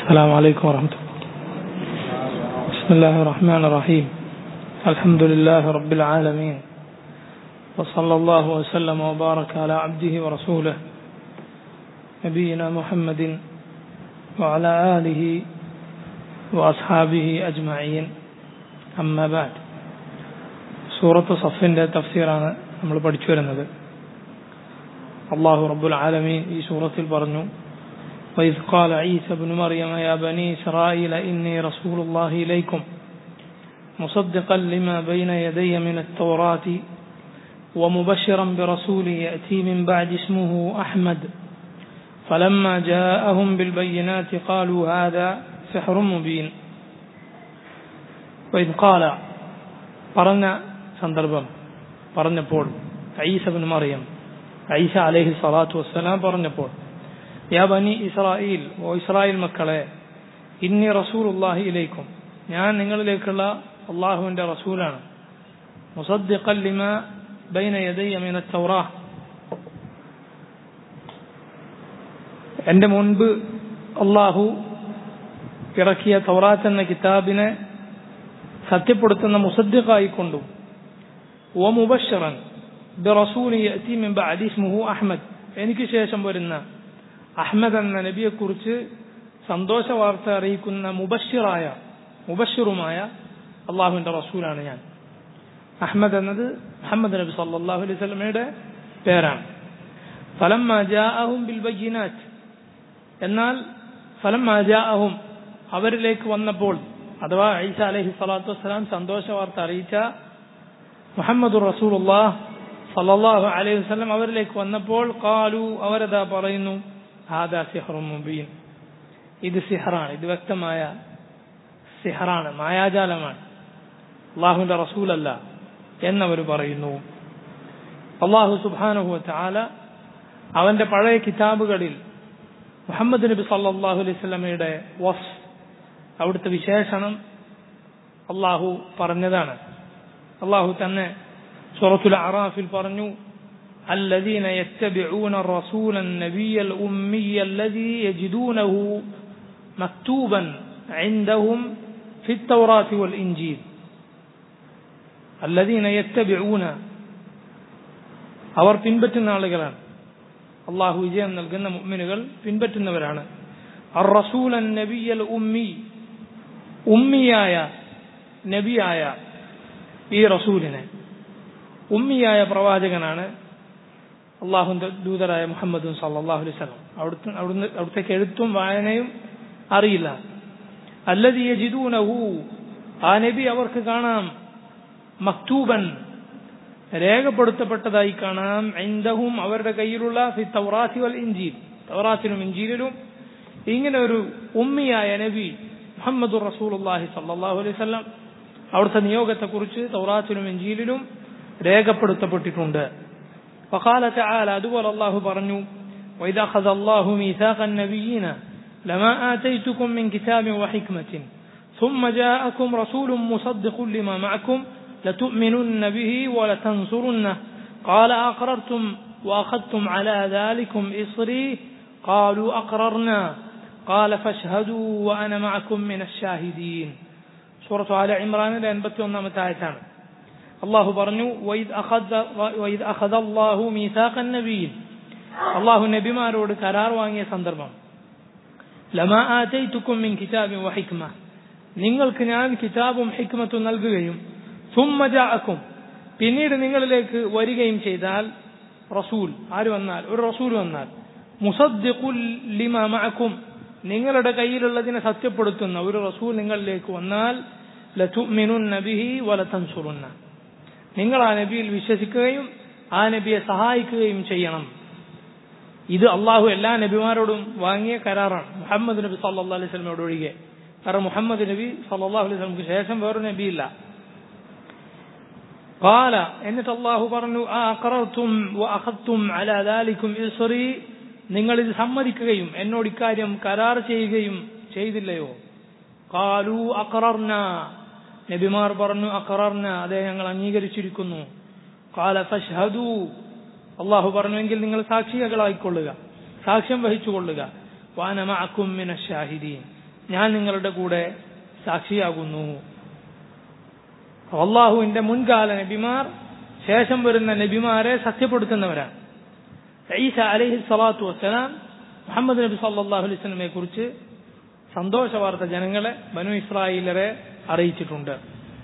السلام عليكم ورحمة الله بسم الله الرحمن الرحيم الحمد لله رب العالمين وصلى الله وسلم وبارك على عبده ورسوله نبينا محمد وعلى آله وأصحابه أجمعين أما بعد സൂറത്ത് സഫിന്റെ തഫ്സീറാണ് നമ്മൾ പഠിച്ചു വരുന്നത് അള്ളാഹു റബ്ബുൽ ആലമീൻ ഈ സൂറത്തിൽ പറഞ്ഞു وإذ قال عيسى بن مريم يا بني إسرائيل إني رسول الله إليكم مصدقا لما بين يدي من التوراة ومبشرا برسول يأتي من بعد اسمه أحمد فلما جاءهم بالبينات قالوا هذا سحر مبين وإذ قال പറഞ്ഞ സന്ദർഭം പറഞ്ഞപ്പോൾ ഐസബിൻ മറിയം ഐസ അലഹി സ്വലാത്തു വസ്സലാം പറഞ്ഞപ്പോൾ യാ ബനി ഇസ്രായേൽ ഓ ഇസ്രായേൽ മക്കളെ ഇന്നി റസൂലുള്ളാഹി ഇലൈക്കും ഞാൻ നിങ്ങളിലേക്കുള്ള അള്ളാഹുവിന്റെ റസൂലാണ് മുസദ്ദിഖൽ ലിമ ബൈന യദയ്യ മിന തൗറാഹ് എന്റെ മുൻപ് അള്ളാഹു ഇറക്കിയ തൗറാത്ത് എന്ന കിതാബിനെ സത്യപ്പെടുത്തുന്ന മുസദ്ദിഖായിക്കൊണ്ടും ഓ മുബഷറൻ ബിറസൂലി യഅതി മിൻ ബഅദി ഇസ്മുഹു അഹ്മദ് എനിക്ക് ശേഷം വരുന്ന അഹ്മദ് എന്ന നബിയെക്കുറിച്ച് സന്തോഷ വാർത്ത അറിയിക്കുന്ന മുബഷിറായ മുബഷിറുമായ അള്ളാഹുവിന്റെ റസൂലാണ് ഞാൻ അഹ്മദ് എന്നത് മുഹമ്മദ് നബി സല്ലല്ലാഹു അലൈഹി വസല്ലമയുടെ പേരാണ് ഫലം ജാഅഹും ബിൽ ബയ്യിനാത്ത് എന്നാൽ ഫലം ജാഅഹും അവരിലേക്ക് വന്നപ്പോൾ അഥവാ ഐസ അലഹി സ്വലാത്തു വസ്സലാം സന്തോഷ വാർത്ത അറിയിച്ച മുഹമ്മദ് റസൂലുള്ളാഹ് സല്ലല്ലാഹു അലൈഹി വസല്ലം അവരിലേക്ക് വന്നപ്പോൾ കാലു അവരതാ പറയുന്നു ഹാദാ സിഹറും മുബീൻ ഇത് സിഹറാണ് ഇത് വ്യക്തമായ സിഹറാണ് മായാജാലമാണ് അള്ളാഹുവിന്റെ റസൂലല്ല എന്നവർ പറയുന്നു അള്ളാഹു സുബാനുഹു ചാല അവന്റെ പഴയ കിതാബുകളിൽ മുഹമ്മദ് നബി സല്ലാഹു അലൈഹി സ്വലമയുടെ വഫ് അവിടുത്തെ വിശേഷണം അള്ളാഹു പറഞ്ഞതാണ് അള്ളാഹു തന്നെ സൂറത്തുൽ അറാഫിൽ പറഞ്ഞു الذين يتبعون الرسول النبي الأمي الذي يجدونه مكتوبا عندهم في التوراة والإنجيل الذين يتبعون അവർ പിൻപറ്റുന്ന ആളുകളാണ് അള്ളാഹു വിജയം നൽകുന്ന മുഅ്മിനുകൾ പിൻപറ്റുന്നവരാണ് അർ റസൂൽ നബിയൽ ഉമ്മി ഉമ്മിയായ നബിയായ ഈ റസൂലിനെ ഉമ്മിയായ പ്രവാചകനാണ് അള്ളാഹുന്റെ ദൂതരായ മുഹമ്മദ് സല്ലാഹു അലൈഹി സ്വലം അവിടുത്തെ അവിടുന്ന് അവിടുത്തേക്ക് എഴുത്തും വായനയും അറിയില്ല അല്ലതി യജിദൂനഹു ആ നബി അവർക്ക് കാണാം മക്തൂബൻ രേഖപ്പെടുത്തപ്പെട്ടതായി കാണാം ഐന്ദഹും അവരുടെ കയ്യിലുള്ള ഫി തൗറാത്തി വൽ ഇഞ്ചീൽ തൗറാത്തിലും ഇഞ്ചീലിലും ഇങ്ങനെ ഒരു ഉമ്മിയായ നബി മുഹമ്മദ് റസൂലുള്ളാഹി സല്ലല്ലാഹു അലൈഹി വസല്ലം അവിടുത്തെ നിയോഗത്തെക്കുറിച്ച് തൗറാത്തിലും ഇഞ്ചീലിലും രേഖപ്പെടുത്തപ്പെട്ടിട്ടുണ്ട് وقال تعالى അതുപോലെ അള്ളാഹു പറഞ്ഞു وإذا أخذ الله ميثاق النبيين لما آتيتكم من كتاب وحكمة ثم جاءكم رسول مصدق لما معكم لتؤمنن به ولتنصرنه قال أقررتم وأخذتم على ذلكم إصري قالوا أقررنا قال فاشهدوا وأنا معكم من الشاهدين سورة آل عمران لأنبت متاعتان الله برنو وإذ أخذ, وإذ أخذ الله ميثاق النبي الله نبي ما رود كرار وانيا സന്ദർഭം ലമാ ആതൈതുക്കും മിൻ കിതാബിൻ വഹിക്മ നിങ്ങൾക്ക് ഞാൻ കിതാബും ഹിക്മത്തും നൽകുകയും സുമ്മ ജാഅക്കും പിന്നീട് നിങ്ങളിലേക്ക് വരികയും ചെയ്താൽ റസൂൽ ആര് വന്നാൽ ഒരു റസൂൽ വന്നാൽ മുസദ്ദിഖുൽ ലിമാ മഅക്കും നിങ്ങളുടെ കയ്യിലുള്ളതിനെ സത്യപ്പെടുത്തുന്ന ഒരു റസൂൽ നിങ്ങളിലേക്ക് വന്നാൽ ലതുമിനുന്ന ബിഹി വലതൻസുറുന്ന നിങ്ങൾ ആ നബിയിൽ വിശ്വസിക്കുകയും ആ നബിയെ സഹായിക്കുകയും ചെയ്യണം ഇത് അള്ളാഹു എല്ലാ നബിമാരോടും വാങ്ങിയ കരാറാണ് മുഹമ്മദ് നബി സല്ലാ അലൈഹി സ്വലമയോട് ഒഴികെ കാരണം മുഹമ്മദ് നബി സല്ലാഹു അലൈഹി സ്വലമിക്ക് ശേഷം വേറൊരു നബിയില്ല قال എന്നിട്ട് അള്ളാഹു പറഞ്ഞു ആ അഖറർത്തും വഅഖദ്തും അലാ ദാലിക്കും ഇസ്രി നിങ്ങൾ ഇത് സമ്മതിക്കുകയും എന്നോട് ഇക്കാര്യം കരാർ ചെയ്യുകയും ചെയ്തില്ലയോ കാലു അഖറർന നബിമാർ പറഞ്ഞു അഖറർന അതെ ഞങ്ങൾ അംഗീകരിച്ചിരിക്കുന്നു കാല ഫഷ്ഹദു അള്ളാഹു പറഞ്ഞുവെങ്കിൽ നിങ്ങൾ സാക്ഷികളായിക്കൊള്ളുക സാക്ഷ്യം വഹിച്ചുകൊള്ളുക വാനമഅക്കും മിന ഷാഹിദീൻ ഞാൻ നിങ്ങളുടെ കൂടെ സാക്ഷിയാകുന്നു അള്ളാഹുവിന്റെ മുൻകാല നബിമാർ ശേഷം വരുന്ന നബിമാരെ സത്യപ്പെടുത്തുന്നവരാണ് ഈസ അലൈഹി സ്വലാത്തു വസ്സലാം മുഹമ്മദ് നബി സല്ലാഹു അലൈഹി സ്വലമെ കുറിച്ച് സന്തോഷ വാർത്ത ജനങ്ങളെ ബനു ഇസ്രായേലരെ അറിയിച്ചിട്ടുണ്ട്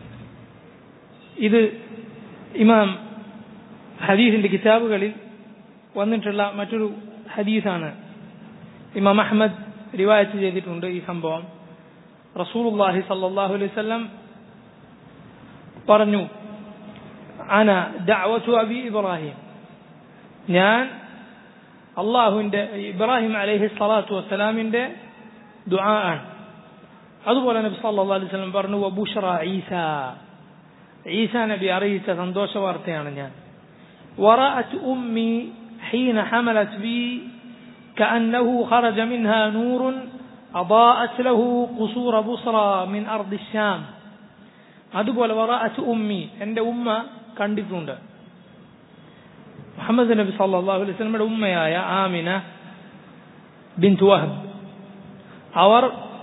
ഇത് ഇമാം ഹദീസിന്റെ കിതാബുകളിൽ വന്നിട്ടുള്ള മറ്റൊരു ഹദീസാണ് ഇമാം അഹമ്മദ് റിവായത്ത് ചെയ്തിട്ടുണ്ട് ഈ സംഭവം റസൂലുള്ളാഹി സല്ലല്ലാഹു അലൈഹി വസല്ലം പറഞ്ഞു അന ദഅവതു അബി ഇബ്രാഹിം ഞാൻ അള്ളാഹുവിന്റെ ഇബ്രാഹിം അലൈഹി സ്വലാത്തു വസ്സലാമിന്റെ ദുആ ആണ് അതുപോലെ നബി സല്ലല്ലാഹു അലൈഹി വസല്ലം പറഞ്ഞു വബുഷ്റ ഈസ ഈസ നബി അറിയിച്ച സന്തോഷ വാർത്തയാണ് ഞാൻ ورأت أمي حين حملت بي كأنه خرج منها نور أضاءت له قصور بصرى من أرض الشام അതുപോലെ വറാഅത്ത് ഉമ്മി എൻ്റെ ഉമ്മ കണ്ടിട്ടുണ്ട് മുഹമ്മദ് നബി സല്ലല്ലാഹു അലൈഹി വസല്ലമയുടെ ഉമ്മയായ ആമിന ബിൻതു വഹബ് അവർ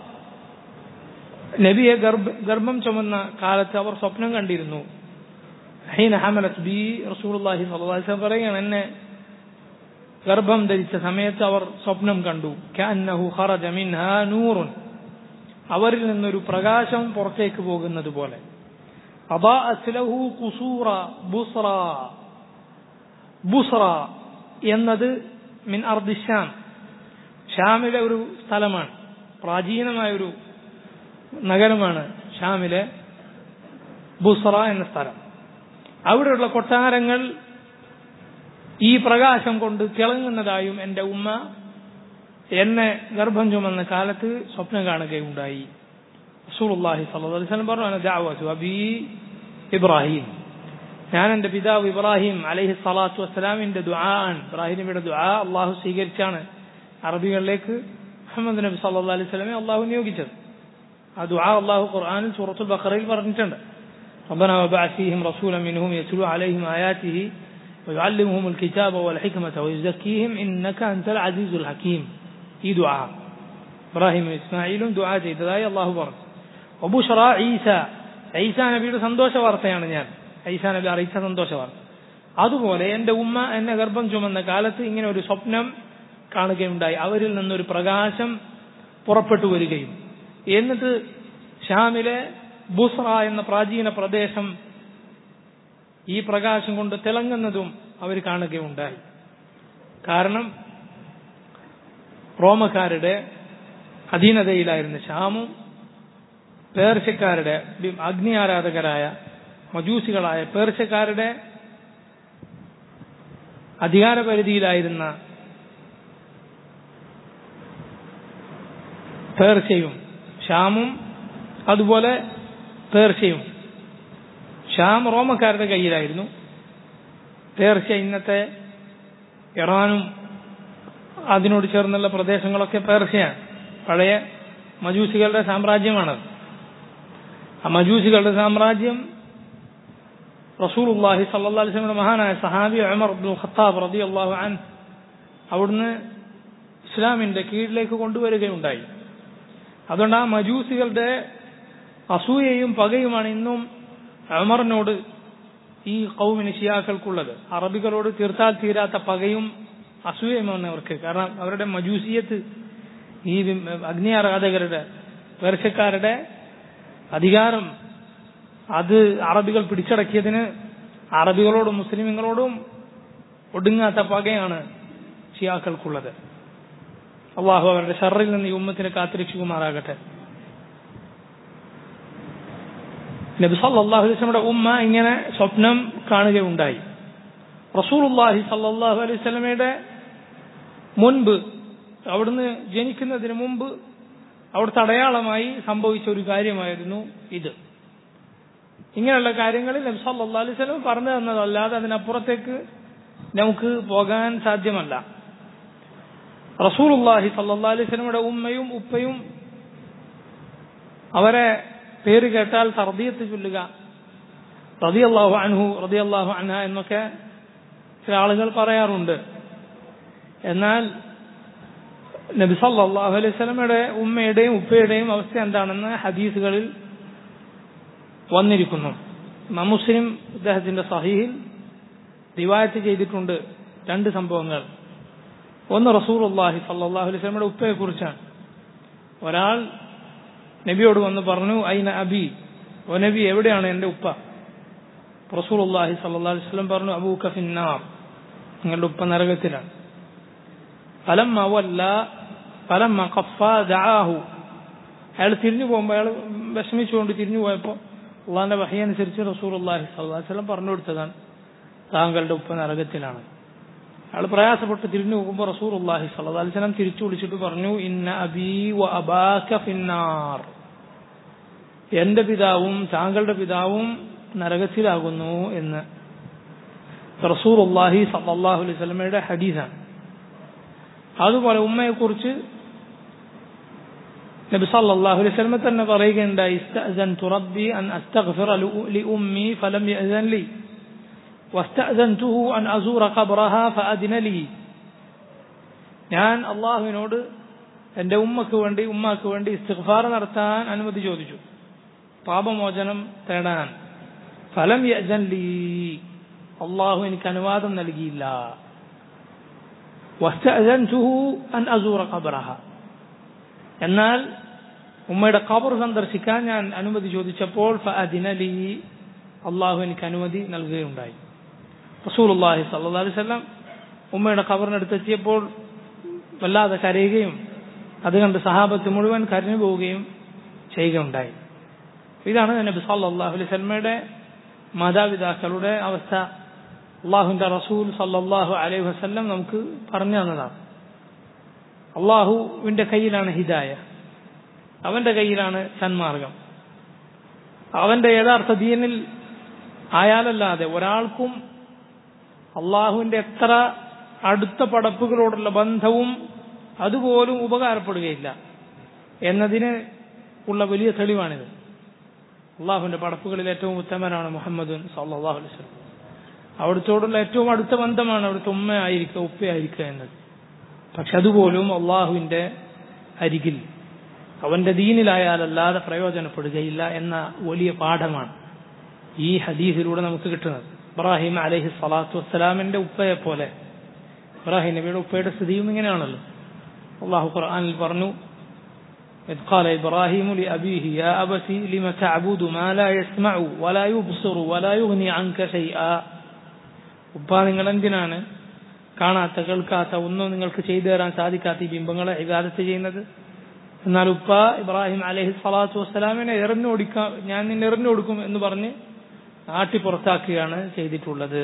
നബിയെ ഗർഭ ഗർഭം ചുമന്ന കാലത്ത് അവർ സ്വപ്നം കണ്ടിരുന്നു ഹീന ഹമലത്ത് ബി റസൂലുള്ളാഹി സ്വല്ലല്ലാഹു അലൈഹി വസല്ലം പറയുകയാണ് എന്നെ ഗർഭം ധരിച്ച സമയത്ത് അവർ സ്വപ്നം കണ്ടു കഅന്നഹു ഖറജ മിൻഹാ നൂറുൻ അവരിൽ നിന്നൊരു പ്രകാശം പുറത്തേക്ക് പോകുന്നത് പോലെ അബാഅത്ത് ലഹു ഖുസൂറ ബുസ്റ ബുസ്റ എന്നത് മിൻ അർദിഷാം ഷാമിലെ ഒരു സ്ഥലമാണ് പ്രാചീനമായ ഒരു നഗരമാണ് ഷാമിലെ ബുസ്റ എന്ന സ്ഥലം അവിടെയുള്ള കൊട്ടാരങ്ങൾ ഈ പ്രകാശം കൊണ്ട് തിളങ്ങുന്നതായും എൻ്റെ ഉമ്മ എന്നെ ഗർഭം ചുമന്ന കാലത്ത് സ്വപ്നം കാണുകയുണ്ടായി റസൂലുള്ളാഹി സ്വല്ലല്ലാഹു അലൈഹി വസല്ലം പറഞ്ഞു ദഅവതു അബി ഇബ്രാഹിം ഞാൻ എൻ്റെ പിതാവ് ഇബ്രാഹിം അലൈഹി സ്വലാത്തു വസ്സലാമിന്റെ ദുആൻ ഇബ്രാഹിം നബിയുടെ ദുആ അള്ളാഹു സ്വീകരിച്ചാണ് അറബികളിലേക്ക് മുഹമ്മദ് നബി സല്ലല്ലാഹു അലൈഹി വസല്ലമെ അള്ളാഹു നിയോഗിച്ചത് ആ ദുആ അള്ളാഹു ഖുർആനിൽ സൂറത്തുൽ ബഖറയിൽ പറഞ്ഞിട്ടുണ്ട് ربنا وبعث فيهم رسولا منهم يتلو عليهم آياته ويعلمهم الكتاب والحكمة ويزكيهم إنك أنت العزيز الحكيم ഈ ദുആ ഇബ്രാഹിം ഇസ്മായിലും ദുആ ചെയ്തതായി അള്ളാഹു പറഞ്ഞു ഒബുഷറ ഈസ ഈസ നബിയുടെ സന്തോഷ വാർത്തയാണ് ഞാൻ ഈസ നബി അറിയിച്ച സന്തോഷ വാർത്ത അതുപോലെ എൻ്റെ ഉമ്മ എന്നെ ഗർഭം ചുമന്ന കാലത്ത് ഇങ്ങനെ ഒരു സ്വപ്നം കാണുകയുണ്ടായി അവരിൽ നിന്നൊരു പ്രകാശം പുറപ്പെട്ടു വരികയും എന്നിട്ട് ഷാമിലെ ബുസ്ര എന്ന പ്രാചീന പ്രദേശം ഈ പ്രകാശം കൊണ്ട് തിളങ്ങുന്നതും അവർ കാണുകയുണ്ടായി കാരണം റോമക്കാരുടെ അധീനതയിലായിരുന്ന ഷാമും പേർഷ്യക്കാരുടെ അഗ്നി ആരാധകരായ മജൂസികളായ പേർഷ്യക്കാരുടെ അധികാരപരിധിയിലായിരുന്ന പേർഷ്യയും ഷാമും അതുപോലെ പേർഷ്യയും ഷാം റോമക്കാരുടെ കയ്യിലായിരുന്നു പേർഷ്യ ഇന്നത്തെ ഇറാനും അതിനോട് ചേർന്നുള്ള പ്രദേശങ്ങളൊക്കെ പേർഷ്യയാണ് പഴയ മജൂസികളുടെ സാമ്രാജ്യമാണത് ആ മജൂസികളുടെ സാമ്രാജ്യം റസൂലുള്ളാഹി സല്ലല്ലാഹു അലൈഹി വസല്ലം മഹാനായ സഹാബി ഉമർ ഇബ്നു ഖത്താബ് റളിയല്ലാഹു അൻഹു അവിടുന്ന് ഇസ്ലാമിന്റെ കീഴിലേക്ക് കൊണ്ടുവരികയുണ്ടായി അതുകൊണ്ട് ആ മജൂസികളുടെ അസൂയയും പകയുമാണ് ഇന്നും ഉമറിനോട് ഈ കൗമിന് ഷിയാക്കൾക്കുള്ളത് അറബികളോട് തീർത്താൽ തീരാത്ത പകയും അസൂയമാണ് അവർക്ക് കാരണം അവരുടെ മജൂസിയത്ത് ഈ അഗ്നി ആരാധകരുടെ പേർഷ്യക്കാരുടെ അധികാരം അത് അറബികൾ പിടിച്ചടക്കിയതിന് അറബികളോടും മുസ്ലിമുകളോടും ഒടുങ്ങാത്ത പകയാണ് ഷിയാക്കൾക്കുള്ളത് അള്ളാഹു അവരുടെ ഷറിൽ നിന്ന് ഈ ഉമ്മത്തിനെ കാത്തിരക്ഷിക്കുമാറാകട്ടെ നബി സല്ലല്ലാഹു അലൈഹി വസല്ലമയുടെ ഉമ്മ ഇങ്ങനെ സ്വപ്നം കാണുകയുണ്ടായി റസൂലുള്ളാഹി സല്ലല്ലാഹു അലൈഹി വസല്ലമയുടെ മുൻപ് അവിടുന്ന് ജനിക്കുന്നതിന് മുമ്പ് അവിടുത്തെ അടയാളമായി സംഭവിച്ച ഒരു കാര്യമായിരുന്നു ഇത് ഇങ്ങനെയുള്ള കാര്യങ്ങളിൽ നബി സല്ലല്ലാഹു അലൈഹി വസല്ലം പറഞ്ഞു തന്നതല്ലാതെ അതിനപ്പുറത്തേക്ക് നമുക്ക് പോകാൻ സാധ്യമല്ല റസൂലുള്ളാഹി സല്ലല്ലാഹു അലൈഹി വസല്ലമയുടെ ഉമ്മയും ഉപ്പയും അവരെ പേര് കേട്ടാൽ തർദീയത്ത് ചൊല്ലുക റതിയല്ലാഹു അൻഹു റതിയല്ലാഹു അൻഹ എന്നൊക്കെ ചില ആളുകൾ പറയാറുണ്ട് എന്നാൽ നബി സല്ലല്ലാഹു അലൈഹി വസല്ലമയുടെ ഉമ്മയുടെയും ഉപ്പയുടെയും അവസ്ഥ എന്താണെന്ന് ഹദീസുകളിൽ വന്നിരിക്കുന്നു ഇമാം മുസ്ലിം അദ്ദേഹത്തിന്റെ സഹീഹിൽ റിവായത്ത് ചെയ്തിട്ടുണ്ട് രണ്ട് സംഭവങ്ങൾ ഒന്ന് റസൂലുള്ളാഹി സല്ലല്ലാഹു അലൈഹി വസല്ലമയുടെ ഉപ്പയെ കുറിച്ചാണ് ഒരാൾ നബിയോട് വന്ന് പറഞ്ഞു അയിന അബി ഓ നബി എവിടെയാണ് എൻ്റെ ഉപ്പ റസൂലുള്ളാഹി സല്ലല്ലാഹു അലൈഹി വസല്ലം പറഞ്ഞു അബൂക ഫിന്നാർ നിങ്ങളുടെ ഉപ്പ നരകത്തിലാണ് ഫലമ്മ വല്ല ഫലമ്മ ഖഫ ദആഹു അയാൾ തിരിഞ്ഞു പോകുമ്പോൾ അയാൾ വിഷമിച്ചുകൊണ്ട് തിരിഞ്ഞു പോയപ്പോൾ അള്ളാഹിന്റെ വഹി അനുസരിച്ച് റസൂലുള്ളാഹി സ്വല്ലല്ലാഹു അലൈഹി വസല്ലം പറഞ്ഞു കൊടുത്തതാണ് താങ്കളുടെ ഉപ്പ നരകത്തിലാണ് അയാൾ പ്രയാസപ്പെട്ട് തിരിഞ്ഞു പോകുമ്പോൾ റസൂലുള്ളാഹി സ്വല്ലല്ലാഹു അലൈഹി വസല്ലം തിരിച്ചു വിളിച്ചിട്ട് പറഞ്ഞു ഇന്ന അബീ വ അബാക ഫിന്നാർ എന്റെ പിതാവും താങ്കളുടെ പിതാവും നരകത്തിലാകുന്നു എന്ന് റസൂലുള്ളാഹി സല്ലല്ലാഹു അലൈഹി വസല്ലമയുടെ ഹദീസാണ് അതുപോലെ ഉമ്മയെക്കുറിച്ച് നബി സല്ലല്ലാഹു അലൈഹി വസല്ലം തന്നെ പറയുകയുണ്ടായി ഇസ്തഅസൻതു റബ്ബി അൻ അസ്തഗ്ഫിറ ലിഉമ്മി ഫലം യഅസൻ ലി വസ്തഅസൻതുഹു അൻ അസൂറ ഖബ്റഹ ഫഅദിന ലി ഞാൻ അള്ളാഹുവിനോട് എൻ്റെ ഉമ്മക്ക് വേണ്ടി ഉമ്മാക്ക് വേണ്ടി ഇസ്തിഗ്ഫാർ നടത്താൻ അനുമതി ചോദിച്ചു പാപമോചനം തേടാൻ ഫലം യഅസൻ ലി അള്ളാഹു എനിക്ക് അനുവാദം നൽകിയില്ല വസ്തഅസൻതുഹു അൻ അസൂറ ഖബ്റഹ എന്നാൽ ഉമ്മയുടെ ഖബർ സന്ദർശിക്കാൻ ഞാൻ അനുമതി ചോദിച്ചപ്പോൾ ഫഅദിനലി അള്ളാഹു എനിക്ക് അനുമതി നൽകുകയുണ്ടായി റസൂലുള്ളാഹി സല്ലല്ലാഹു അലൈഹി വസല്ലം ഉമ്മയുടെ ഖബറിനടുത്തെത്തിയപ്പോൾ വല്ലാതെ കരയുകയും അത് കണ്ട് സഹാബത്ത് മുഴുവൻ കരഞ്ഞു പോവുകയും ചെയ്യുകയുണ്ടായി ഇതാണ് നബി സല്ലല്ലാഹു അലൈഹി വസല്ലമയുടെ മാതാപിതാക്കളുടെ അവസ്ഥ അള്ളാഹുവിന്റെ റസൂൽ സല്ലല്ലാഹു അലൈഹി വസല്ലം നമുക്ക് പറഞ്ഞു തന്നതാണ് അള്ളാഹുവിന്റെ കയ്യിലാണ് ഹിദായ അവന്റെ കയ്യിലാണ് സന്മാർഗം അവന്റെ യഥാർത്ഥ ദീനിൽ ആയാലല്ലാതെ ഒരാൾക്കും അള്ളാഹുവിന്റെ എത്ര അടുത്ത പടപ്പുകളോടുള്ള ബന്ധവും അതുപോലും ഉപകാരപ്പെടുകയില്ല എന്നതിന് ഉള്ള വലിയ തെളിവാണിത് അള്ളാഹുവിന്റെ പടപ്പുകളിൽ ഏറ്റവും ഉത്തമനാണ് മുഹമ്മദ് സല്ലാഹു അലൈഹി വസല്ലം അവിടുത്തോടുള്ള ഏറ്റവും അടുത്ത ബന്ധമാണ് അവിടുത്തെ ഉമ്മയായിരിക്കുക ഉപ്പയായിരിക്കുക എന്നത് പക്ഷെ അതുപോലും അള്ളാഹുവിന്റെ അരികിൽ അവന്റെ ദീനിലായാലല്ലാതെ പ്രയോജനപ്പെടുകയില്ല എന്ന വലിയ പാഠമാണ് ഈ ഹദീസിലൂടെ നമുക്ക് കിട്ടുന്നത് ഇബ്രാഹിം അലഹി സ്വലാത്തു വസ്സലാമിന്റെ ഉപ്പയെ പോലെ ഇബ്രാഹിം നബിയുടെ ഉപ്പയുടെ സ്ഥിതിയും ഇങ്ങനെയാണല്ലോ അള്ളാഹു ഖുർആനിൽ പറഞ്ഞു إذ قال إبراهيم لأبيه يا أبت لم تعبد ما لا يسمع ولا يبصر ولا يغني عنك شيئا ഉപ്പ നിങ്ങൾ എന്തിനാണ് കാണാത്ത കേൾക്കാത്ത ഒന്നും നിങ്ങൾക്ക് ചെയ്തു തരാൻ സാധിക്കാത്ത ഈ ബിംബങ്ങളെ ഇബാദത്ത് ചെയ്യുന്നത് എന്നാൽ ഉപ്പ ഇബ്രാഹിം അലഹി സ്വലാത്തു വസ്സലാമിനെ എറിഞ്ഞോടിക്കാം ഞാൻ നിന്നെ എറിഞ്ഞോടുക്കും എന്ന് പറഞ്ഞ് നാട്ടി പുറത്താക്കുകയാണ് ചെയ്തിട്ടുള്ളത്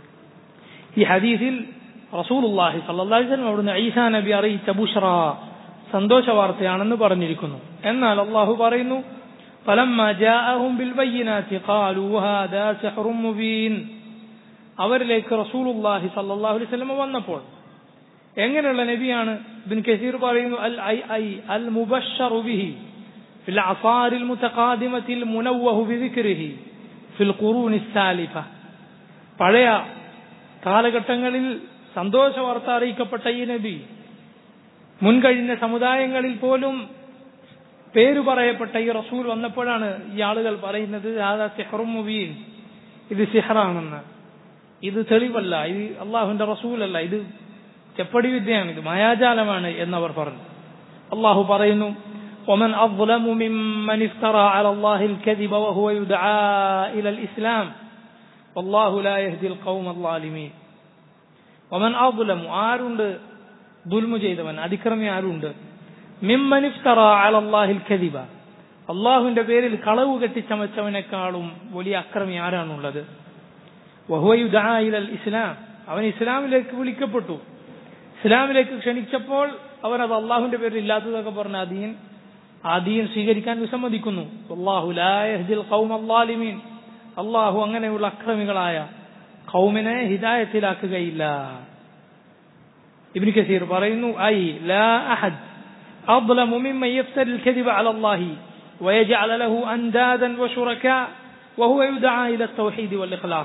ഈ ഹദീസിൽ റസൂലുള്ളാഹി സല്ലല്ലാഹു അലൈഹി വസല്ലം അവിടുന്ന് ഈസാ നബി അറിയിച്ച ബുഷ്റ സന്തോഷ വാർത്തയാണെന്ന് പറഞ്ഞിരിക്കുന്നു എന്നാൽ അള്ളാഹു പറയുന്നു فلما جاءهم بالبينات قالوا هذا سحر مبين അവരിലേക്ക് റസൂലുള്ളാഹി സല്ലല്ലാഹു അലൈഹി വസല്ലം വന്നപ്പോൾ എങ്ങനെയുള്ള നബിയാണ് ഇബ്ൻ കസീർ പറയുന്നു അൽ ഐ ഐ അൽ മുബശ്ശറു ബിഹി ഫിൽ അസാരിൽ മുതഖാദിമത്തിൽ മുനവ്വഹു ബിദിക്രിഹി ഫിൽ ഖുറൂനി സാലിഫ പഴയ കാലഘട്ടങ്ങളിൽ സന്തോഷ വാർത്ത അറിയിക്കപ്പെട്ട ഈ നബി മുൻകഴിഞ്ഞ സമുദായങ്ങളിൽ പോലും പേര് പറയപ്പെട്ട ഈ റസൂൽ വന്നപ്പോഴാണ് ഈ ആളുകൾ പറയുന്നത് ആദാ സിഹറും മുബീൻ ഇത് സിഹറാണെന്ന് ഇത് തെളിവല്ല ഇത് അള്ളാഹുവിന്റെ റസൂലല്ല ഇത് ചെപ്പടി വിദ്യയാണ് ഇത് മായാജാലമാണ് എന്നവർ പറഞ്ഞു അള്ളാഹു പറയുന്നു ومن أظلم ممن افترى على الله الكذب وهو يدعى إلى الإسلام والله لا يهدي القوم الظالمين ومن أظلم ആരുണ്ട് ദുൽമു ചെയ്തവൻ അതിക്രമി ആരുണ്ട് മിമ്മൻ ഇഫ്തറ അല അല്ലാഹിൽ കദിബ അള്ളാഹുവിന്റെ പേരിൽ കളവ് കെട്ടിച്ചമച്ചവനേക്കാളും വലിയ അക്രമി ആരാണുള്ളത് വഹുവയുദായിലൽ ഇസ്ലാം അവൻ ഇസ്ലാമിലേക്ക് വിളിക്കപ്പെട്ടു ഇസ്ലാമിലേക്ക് ക്ഷണിച്ചപ്പോൾ അവൻ അത് അള്ളാഹുവിന്റെ പേരിൽ ഇല്ലാത്തതൊക്കെ പറഞ്ഞ ആ ദീൻ ആ ദീൻ സ്വീകരിക്കാൻ വിസമ്മതിക്കുന്നു അള്ളാഹു ലായഹ്ദിൽ ഖൗം അള്ളാലിമീൻ അള്ളാഹു അങ്ങനെയുള്ള അക്രമികളായ ഖൗമിനെ ഹിദായത്തിലാക്കുകയില്ല ഇബ്നു കസീർ പറയുന്നു ഐ ലാ അഹദ് أظلم ممن يفتري الكذب على الله ويجعل له أندادا وشركاء وهو يدعى إلى التوحيد والإخلاص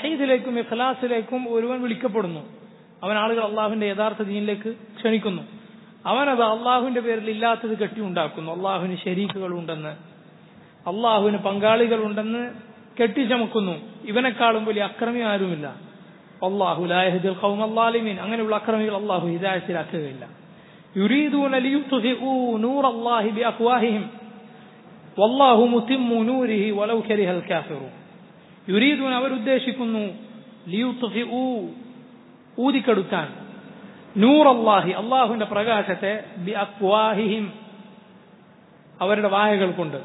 തൗഹീദിലേക്കും ഇഖ്ലാസിലേക്കും ഒരുവൻ വിളിക്കപ്പെടുന്നു അവൻ ആളുകൾ അള്ളാഹുവിന്റെ യഥാർത്ഥ ദീനിലേക്ക് ക്ഷണിക്കുന്നു അവനത് അള്ളാഹുവിന്റെ പേരിൽ ഇല്ലാത്തത് കെട്ടിയുണ്ടാക്കുന്നു അള്ളാഹുവിന് ശരീക്കുകളുണ്ടെന്ന് അള്ളാഹുവിന് പങ്കാളികളുണ്ടെന്ന് കെട്ടിച്ചമക്കുന്നു ഇവനെക്കാളും വലിയ അക്രമി ആരുമില്ല അള്ളാഹു ലായഹദിൽ ഖൗമ അല്ലാലിമീൻ അങ്ങനെയുള്ള അക്രമികൾ അള്ളാഹു ഹിദായത്തിലാക്കുകയില്ല يريدون ليطفئوا نور الله بأفواههم والله متم نوره ولو كره الكافرون يريدون അവർ ഉദ്ദേശിക്കുന്നു ലിയുത്ഫിഊ ഊതിക്കെടുക്കാൻ നൂർ അള്ളാഹി അള്ളാഹുവിന്റെ പ്രകാശത്തെ ബി അക്വാഹിഹിം അവരുടെ വായകൾ കൊണ്ട്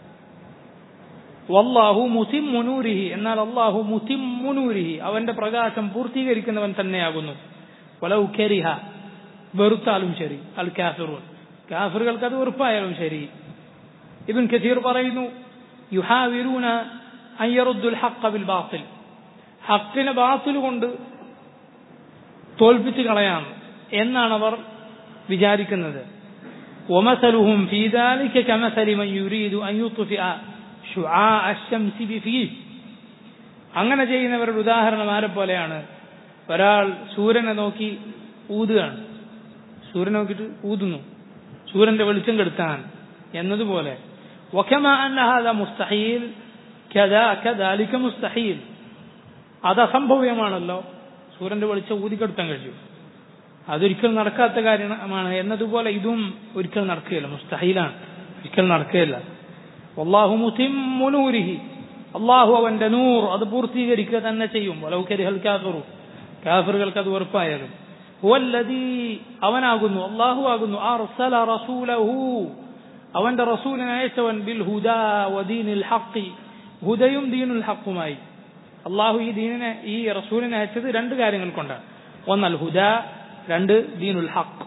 വല്ലാഹു മുസിമുനൂരിഹി എന്നാൽ അള്ളാഹു മുസിമുനൂരിഹി അവന്റെ പ്രകാശം പൂർത്തീകരിക്കുന്നവൻ തന്നെയാകുന്നു വലൗ കരിഹ വെറുത്താലും ശരി അൽ കാഫിറൂൻ കാഫിറുകൾക്ക് അത് വെറുപ്പായാലും ശരി ഇബിൻ കസീർ പറയുന്നു യുഹാവിരൂന അയ്യറുദ്ദുൽ ഹഖ ബിൽ ബാത്തിൽ ഹക്കിനെ ബാത്തിൽ കൊണ്ട് തോൽപ്പിച്ചു കളയാം എന്നാണ് അവർ വിചാരിക്കുന്നത് ومثلهم في ذلك كمثل من يريد أن يطفئ شعاع الشمس بفيه അങ്ങനെ ചെയ്യുന്നവരുടെ ഉദാഹരണം ആരെ പോലെയാണ് ഒരാൾ സൂര്യനെ നോക്കി ഊതുകയാണ് സൂര്യനെ നോക്കിയിട്ട് ഊതുന്നു സൂര്യന്റെ വെളിച്ചം കെടുത്താൻ എന്നതുപോലെ وكما أن هذا مستحيل كذا كذلك مستحيل അത് അസംഭവ്യമാണല്ലോ സൂര്യന്റെ വെളിച്ചം ഊതിക്കെടുത്താൻ കഴിയും അതൊരിക്കലും നടക്കാത്ത കാര്യമാണ് എന്നതുപോലെ ഇതും ഒരിക്കലും നടക്കുകയില്ല മുസ്തഹീലാണ് ഒരിക്കലും നടക്കുകയില്ല അള്ളാഹു മുത്തിമുനൂരിഹി അള്ളാഹു അവന്റെ നൂർ അത് പൂർത്തീകരിക്കുക തന്നെ ചെയ്യും വലൗകരിഹൽ കാഫിറു കാഫിറുകൾക്ക് അത് വെറുപ്പായാലും ഹുവല്ലദീ അവനാകുന്നു അള്ളാഹു ആകുന്നു അർസല റസൂലഹു അവന്റെ റസൂലിനെ അയച്ചവൻ ബിൽ ഹുദാ വദീനിൽ ഹഖി ഹുദയും ദീനുൽ ഹഖുമായി അള്ളാഹു ഈ ദീനിനെ ഈ റസൂലിനെ അയച്ചത് രണ്ട് കാര്യങ്ങൾ കൊണ്ടാണ് ഒന്നൽ ഹുദ രണ്ട് ദീനുൽ ഹഖ്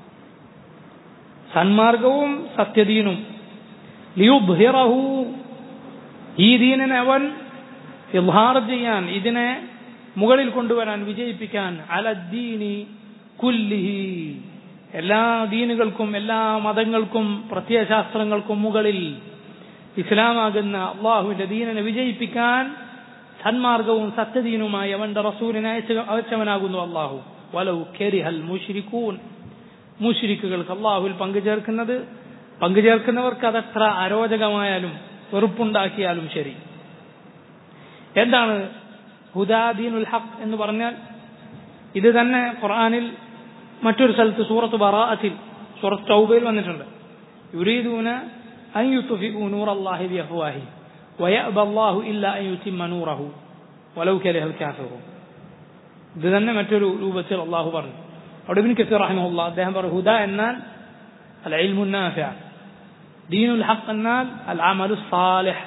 സന്മാർഗവും സത്യദീനും ലിയുബ്ഹിറഹു ഈ ദീനിനെ അവൻ ഇൽഹാർ ചെയ്യാൻ ഇതിനെ മുകളിൽ കൊണ്ടുവരാൻ വിജയിപ്പിക്കാൻ അലദ്ദീനി കുല്ലിഹി എല്ലാ ദീനുകൾക്കും എല്ലാ മതങ്ങൾക്കും പ്രത്യയശാസ്ത്രങ്ങൾക്കും മുകളിൽ ഇസ്ലാമാകുന്ന അള്ളാഹുവിന്റെ ദീനിനെ വിജയിപ്പിക്കാൻ സന്മാർഗവും സത്യദീനുമായി അവന്റെ റസൂലിനെ അയച്ച അയച്ചവനാകുന്നു അള്ളാഹു വലൗ കെരിഹൽ മുഷിരിക്കൂൻ മുഷിരിക്കുകൾക്ക് അള്ളാഹുവിൽ പങ്കുചേർക്കുന്നത് പങ്കുചേർക്കുന്നവർക്ക് അതത്ര അരോചകമായാലും വെറുപ്പുണ്ടാക്കിയാലും ശരി എന്താണ് ഹുദാദീനുൽ ഹഖ് എന്ന് പറഞ്ഞാൽ ഇത് തന്നെ ഖുർആനിൽ മറ്റൊരു സ്ഥലത്ത് സൂറത്ത് ബറാഅത്തിൽ സൂറത്ത് തൗബയിൽ വന്നിട്ടുണ്ട് യുരീദൂന അൻ യുത്ഫിഉ നൂർ അല്ലാഹി ബിഅഫ്വാഹി വയഅബ അല്ലാഹു ഇല്ലാ അൻ യുതിമ്മ നൂറഹു വലൗ കരഹൽ കാഫിറൂൻ ഇത് തന്നെ മറ്റൊരു രൂപത്തിൽ അള്ളാഹു പറഞ്ഞു അവിടെ ഇബിൻ കസീർ റഹിമഹുല്ല അദ്ദേഹം പറഞ്ഞു ഹുദ എന്നാൽ അൽ ഇൽമു നാഫിഅ ദീനുൽ ഹഖ് എന്നാൽ അൽ അമലു സാലിഹ്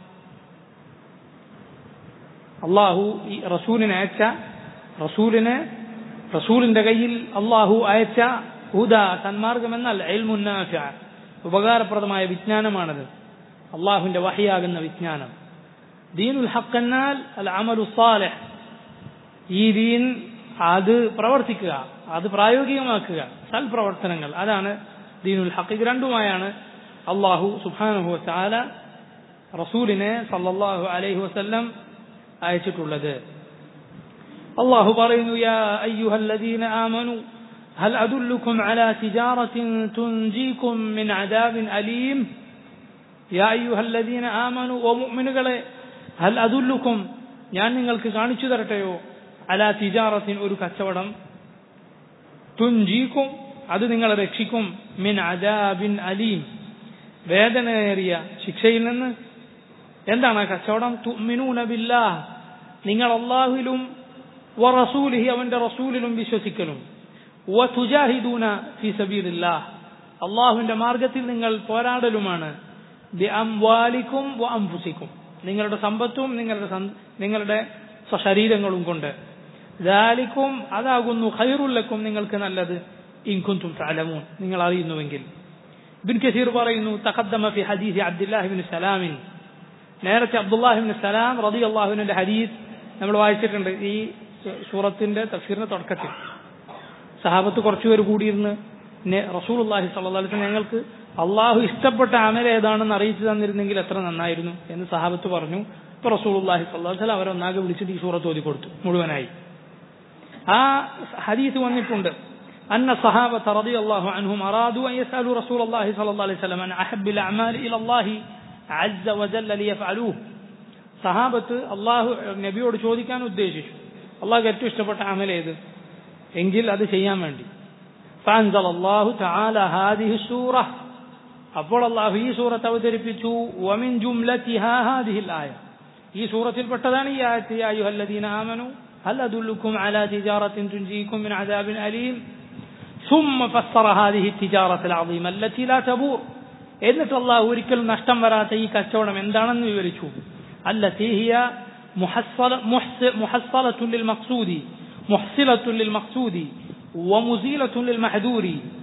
അള്ളാഹു ഈ റസൂലിനെ അയച്ച റസൂലിനെ റസൂലിന്റെ കയ്യിൽ അള്ളാഹു അയച്ച ഹുദ സന്മാർഗം എന്നാൽ എൽമുന്നാഫ ഉപകാരപ്രദമായ വിജ്ഞാനമാണത് അള്ളാഹുവിന്റെ വഹിയാകുന്ന വിജ്ഞാനം ദീനുൽ ഹക്ക് എന്നാൽ അൽ അമലു സാലിഹ് ഈ ദീൻ അത് പ്രവർത്തിക്കുക അത് പ്രായോഗികമാക്കുക സൽപ്രവർത്തനങ്ങൾ അതാണ് ദീനുൽ ഹക്ക് ഇത് രണ്ടുമായാണ് അള്ളാഹു സുബാനുഹു താല റസൂലിനെ സല്ലല്ലാഹു അലൈഹി വസല്ലം അയച്ചിട്ടുള്ളത് അള്ളാഹു പറയുന്നു യാ അയ്യുഹല്ലദീന ആമനു هل أدلكم على تجارة تنجيكم من عذاب أليم يا أيها الذين آمنوا ومؤمنوا هل أدلكم ഞാൻ നിങ്ങൾക്ക് കാണിച്ചു തരട്ടെയോ അല തിജാറത്തിൻ ഒരു കച്ചവടം തുഞ്ചീക്കും അത് നിങ്ങളെ രക്ഷിക്കും മിൻ അജാബിൻ അലീം വേദനയേറിയ ശിക്ഷയിൽ നിന്ന് എന്താണ് ആ കച്ചവടം തുമിനൂന ബില്ലാഹ് നിങ്ങൾ അള്ളാഹുവിലും വറസൂലിഹി അവന്റെ റസൂലിലും വിശ്വസിക്കലും വതുജാഹിദൂന ഫി സബീലില്ലാഹ് അള്ളാഹുവിന്റെ മാർഗത്തിൽ നിങ്ങൾ പോരാടലുമാണ് ബിഅംവാലിക്കും വഅൻഫുസിക്കും നിങ്ങളുടെ സമ്പത്തും നിങ്ങളുടെ നിങ്ങളുടെ ശരീരങ്ങളും കൊണ്ട് ദാലിക്കും അതാകുന്നു ഖൈറുല്ലക്കും നിങ്ങൾക്ക് നല്ലത് ഇൻകുന്തും തഅലമൂൻ നിങ്ങൾ അറിയുന്നുവെങ്കിൽ ഇബ്ൻ കസീർ പറയുന്നു തഖദ്ദമ ഫി ഹദീസ് അബ്ദുല്ലാഹി ഇബ്നു സലാമിൻ നേരത്തെ അബ്ദുല്ലാഹിബിൻ സലാം റതി അള്ളാഹുവിന്റെ ഹദീസ് നമ്മൾ വായിച്ചിട്ടുണ്ട് ഈ സൂറത്തിന്റെ തഫീറിന്റെ തുടക്കത്തിൽ സഹാബത്ത് കുറച്ചുപേർ കൂടിയിരുന്ന് റസൂൽ അള്ളാഹി സല്ലാസ് ഞങ്ങൾക്ക് അള്ളാഹു ഇഷ്ടപ്പെട്ട അമൽ ഏതാണെന്ന് അറിയിച്ചു തന്നിരുന്നെങ്കിൽ എത്ര നന്നായിരുന്നു എന്ന് സഹാബത്ത് പറഞ്ഞു ഇപ്പൊ റസൂൽ അള്ളാഹി സല്ലാസ് അവരൊന്നാകെ വിളിച്ചിട്ട് ഈ സൂറത്ത് ഓതി കൊടുത്തു മുഴുവനായി ആ ഹദീസ് വന്നിട്ടുണ്ട് أن الصحابة رضي الله عنهم أرادوا أن يسألوا رسول الله صلى الله عليه وسلم عن أحب الأعمال إلى الله عز وجل ليفعلوه സഹാബത്ത് അള്ളാഹു നബിയോട് ചോദിക്കാൻ ഉദ്ദേശിച്ചു അള്ളാഹ് ഏറ്റവും ഇഷ്ടപ്പെട്ട അമൽ ഏത് എങ്കിൽ അത് ചെയ്യാൻ വേണ്ടി فأنزل الله تعالى هذه السورة അപ്പോൾ അള്ളാഹു ഈ സൂറത്ത് അവതരിപ്പിച്ചു ومن جملتها هذه الآية ഈ സൂറത്തിൽ പെട്ടതാണ് ഈ ആയത്ത് يا أيها الذين آمنوا هل أدلكم على تجارة تنجيكم من عذاب أليم ثم فسر هذه التجارة العظيمة التي لا تبور എന്നിട്ട് അള്ളാഹു ഒരിക്കലും നഷ്ടം വരാത്ത ഈ കച്ചവടം എന്താണെന്ന് വിവരിച്ചു التي هي محصلة محصلة للمقصود محصلة للمقصود ومزيلة للمحذور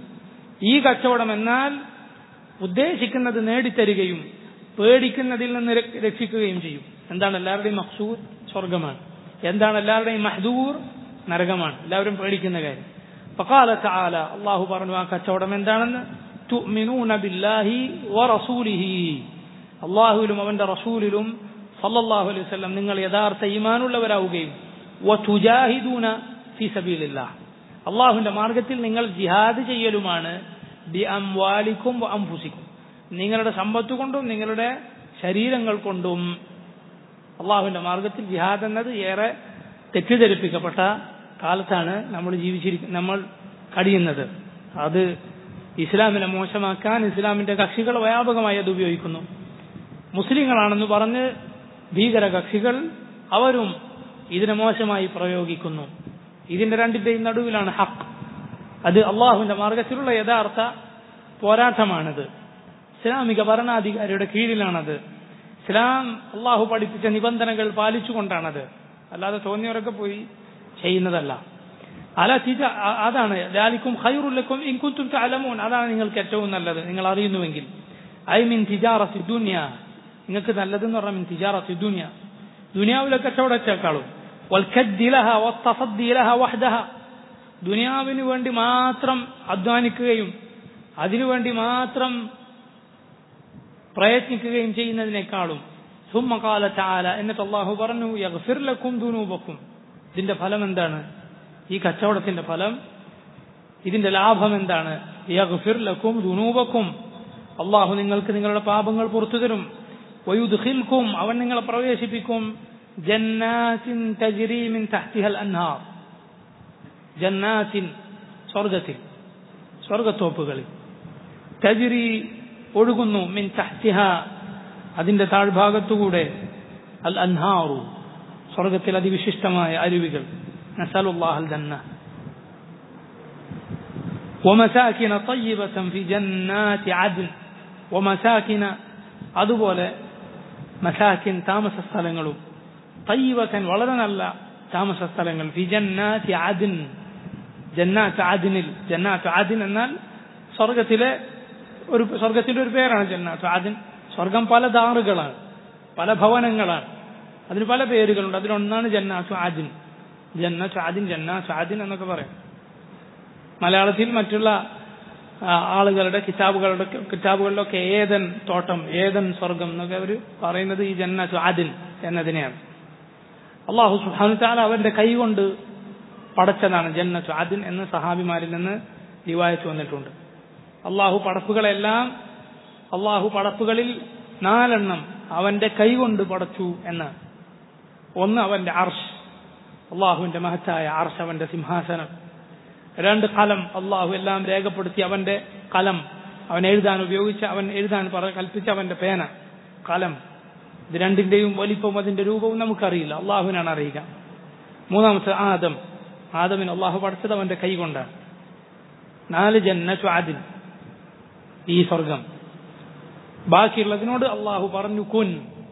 ഈ കച്ചവടം എന്നാൽ ഉദ്ദേശിക്കുന്നത് നേടിത്തരികയും പേടിക്കുന്നതിൽ നിന്ന് രക്ഷിക്കുകയും ചെയ്യും എന്താണ് എല്ലാവരുടെയും മക്സൂദ് സ്വർഗമാണ് എന്താണ് എല്ലാവരുടെയും മഹദൂർ നരകമാണ് എല്ലാവരും പേടിക്കുന്ന കാര്യം فقال تعالى الله പറഞ്ഞു ആ കച്ചവടം എന്താണെന്ന് تؤمنون بالله ورسوله അള്ളാഹുവിലും അവന്റെ റസൂലിലും സല്ലല്ലാഹു അലൈഹി വസല്ലം നിങ്ങൾ യഥാർത്ഥ ഈമാനുള്ളവരാവുകയും വതുജാഹിദൂന ഫീ സബീലില്ലാഹ് അള്ളാഹുവിന്റെ മാർഗത്തിൽ നിങ്ങൾ ജിഹാദ് ചെയ്യലുമാണ് ബി അംവാലിക്കും അംഫുസിക്കും നിങ്ങളുടെ സമ്പത്ത് കൊണ്ടും നിങ്ങളുടെ ശരീരങ്ങൾ കൊണ്ടും അള്ളാഹുവിന്റെ മാർഗത്തിൽ ജിഹാദ് എന്നത് ഏറെ തെറ്റിദ്ധരിപ്പിക്കപ്പെട്ട കാലത്താണ് നമ്മൾ ജീവിച്ചിരിക്കുന്ന നമ്മൾ കഴിയുന്നത് അത് ഇസ്ലാമിനെ മോശമാക്കാൻ ഇസ്ലാമിന്റെ കക്ഷികൾ വ്യാപകമായി അത് ഉപയോഗിക്കുന്നു മുസ്ലിങ്ങളാണെന്ന് പറഞ്ഞ് ഭീകര കക്ഷികൾ അവരും ഇതിനെ മോശമായി പ്രയോഗിക്കുന്നു ഇതിന്റെ രണ്ടിന്റെയും നടുവിലാണ് ഹക്ക് അത് അള്ളാഹുവിന്റെ മാർഗത്തിലുള്ള യഥാർത്ഥ പോരാട്ടമാണിത് ഇസ്ലാമിക ഭരണാധികാരിയുടെ കീഴിലാണത് ഇസ്ലാം അള്ളാഹു പഠിപ്പിച്ച നിബന്ധനകൾ പാലിച്ചുകൊണ്ടാണത് അല്ലാതെ തോന്നിയവരൊക്കെ പോയി ചെയ്യുന്നതല്ല അല തിജ അതാണ് ലാലിക്കും ഖൈറുല്ലക്കും ഇൻകുത്തും തഅലമൂൻ അതാണ് നിങ്ങൾക്ക് ഏറ്റവും നല്ലത് നിങ്ങൾ അറിയുന്നുവെങ്കിൽ ഐ മീൻ തിജാറത്തി ദുനിയ നിങ്ങൾക്ക് നല്ലതെന്ന് പറഞ്ഞാൽ മിൻ തിജാറത്തി ദുനിയ ദുനിയാവിലെ കച്ചവടത്തെക്കാളും വൽക്കദ്ദിലഹ വത്തസദ്ദിലഹ വഹ്ദഹ ദുനിയാവിന് വേണ്ടി മാത്രം അധ്വാനിക്കുകയും അതിനുവേണ്ടി മാത്രം പ്രയത്നിക്കുകയും ചെയ്യുന്നതിനേക്കാളും സുമ്മകാല ചാല എന്നിട്ട് അള്ളാഹു പറഞ്ഞു യഗ്ഫിർലക്കും ദുനൂബക്കും ഇതിന്റെ ഫലം എന്താണ് ഈ കച്ചവടത്തിന്റെ ഫലം ഇതിന്റെ ലാഭം എന്താണ് യഗ്ഫിർലക്കും ദുനൂബക്കും അള്ളാഹു നിങ്ങൾക്ക് നിങ്ങളുടെ പാപങ്ങൾ പുറത്തു തരും വയുദ്ഖിൽക്കും അവൻ നിങ്ങളെ പ്രവേശിപ്പിക്കും ജന്നാത്തിൻ തജ്രി മിൻ തഹ്തിഹൽ അൻഹാർ ജന്നാത്തിൻ സ്വർഗത്തിൽ സ്വർഗത്തോപ്പുകളിൽ തജ്രി ഒഴുകുന്നു മിൻ തഹ്തിഹ അതിന്റെ താഴ്ഭാഗത്തുകൂടെ അൽ അൻഹാറു സ്വർഗത്തിൽ അതിവിശിഷ്ടമായ അരുവികൾ നസലുല്ലാഹൽ ജന്ന ومساكن طيبة في جنات عدن ومساكن അതുപോലെ മസാക്കിൻ താമസ സ്ഥലങ്ങളും തയ്യവക്കൻ വളരെ നല്ല താമസ സ്ഥലങ്ങൾ ഫി ജന്നാത്തി ആദിൻ ജന്നാത്ത് ആദിനിൽ ജന്നാത്ത് ആദിൻ എന്നാൽ സ്വർഗത്തിലെ ഒരു സ്വർഗത്തിന്റെ ഒരു പേരാണ് ജന്നാത്ത് ആദിൻ സ്വർഗം പല ദാറുകളാണ് പല ഭവനങ്ങളാണ് അതിന് പല പേരുകളുണ്ട് അതിലൊന്നാണ് ജന്നാത്തു ആദിൻ ജന്നാത്തു ആദിൻ ജന്നാത്തു ആദിൻ എന്നൊക്കെ പറയാം മലയാളത്തിൽ മറ്റുള്ള ആളുകളുടെ കിതാബുകളുടെ കിതാബുകളിലൊക്കെ ഏതൻ തോട്ടം ഏതൻ സ്വർഗം എന്നൊക്കെ അവർ പറയുന്നത് ഈ ജന്നാത്തു ആദിൻ എന്നതിനെയാണ് അള്ളാഹു സുഹാനു താല അവന്റെ കൈ കൊണ്ട് പടച്ചതാണ് ജന്നത്തു ആദിൻ എന്ന് സഹാബിമാരിൽ നിന്ന് റിവായത്ത് വന്നിട്ടുണ്ട് അള്ളാഹു പടപ്പുകളെല്ലാം അള്ളാഹു പടപ്പുകളിൽ നാലെണ്ണം അവന്റെ കൈ കൊണ്ട് പടച്ചു എന്ന് ഒന്ന് അവന്റെ അർഷ് അള്ളാഹുവിന്റെ മഹത്തായ അർഷ് അവന്റെ സിംഹാസനം രണ്ട് കലം അള്ളാഹു എല്ലാം രേഖപ്പെടുത്തി അവന്റെ കലം അവൻ എഴുതാൻ ഉപയോഗിച്ച അവൻ എഴുതാൻ പറ കൽപ്പിച്ച അവന്റെ പേന കലം ഇത് രണ്ടിന്റെയും വലിപ്പവും അതിന്റെ രൂപവും നമുക്കറിയില്ല അള്ളാഹുവിനാണ് അറിയുക മൂന്നാമത്തെ ആദം ആദമിന് അള്ളാഹു പഠിച്ചത് അവന്റെ കൈ കൊണ്ടാണ് നാല് ജന്നത്തു ആദിൻ ഈ സ്വർഗം ബാക്കിയുള്ളതിനോട് അള്ളാഹു പറഞ്ഞു കുൻ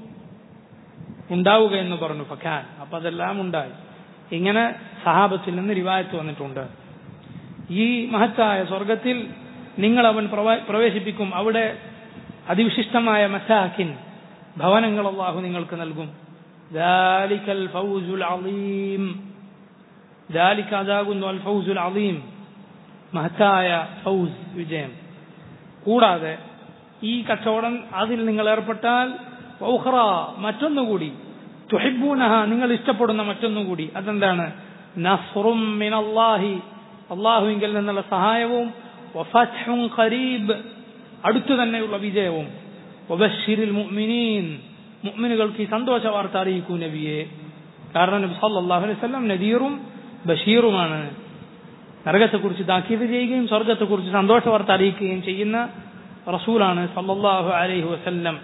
ഉണ്ടാവുക എന്ന് പറഞ്ഞു ഫഖാൻ അപ്പൊ അതെല്ലാം ഉണ്ടായി ഇങ്ങനെ സഹാബത്തിൽ നിന്ന് റിവായത്ത് വന്നിട്ടുണ്ട് ഈ മഹത്തായ സ്വർഗത്തിൽ നിങ്ങൾ അവൻ പ്രവേശിപ്പിക്കും അവിടെ അതിവിശിഷ്ടമായ മസാക്കിൻ ഭവനങ്ങൾ അള്ളാഹു നിങ്ങൾക്ക് നൽകും ദാലിക്കൽ ഫൗസുൽ അലീം ദാലിക്ക അതാകുന്നു അൽ ഫൗസുൽ അലീം മഹത്തായ ഫൗസ് വിജയം കൂടാതെ ഈ കച്ചവടം അതിൽ നിങ്ങൾ ഏർപ്പെട്ടാൽ ഔഹ്റ മറ്റൊന്നുകൂടി തുഹിബൂനഹ നിങ്ങൾ ഇഷ്ടപ്പെടുന്ന മറ്റൊന്നുകൂടി അതെന്താണ് നസ്റും മിനല്ലാഹി അള്ളാഹുവിങ്കിൽ നിന്നുള്ള സഹായവും വഫത്ഹുൻ ഖരീബ് അടുത്തു തന്നെയുള്ള വിജയവും വബശ്ശിരിൽ മുഅ്മിനീൻ മുഅ്മിനുകൾക്ക് ഈ സന്തോഷ വാർത്ത അറിയിക്കൂ നബിയെ കാരണം നബി സല്ലല്ലാഹു അലൈഹി വസല്ലം നദീറും ബഷീറുമാണ് നരകത്തെക്കുറിച്ച് താക്കീത് ചെയ്യുകയും സ്വർഗത്തെക്കുറിച്ച് സന്തോഷ വാർത്ത അറിയിക്കുകയും ചെയ്യുന്ന റസൂലാണ് സല്ലല്ലാഹു അലൈഹി വസല്ലം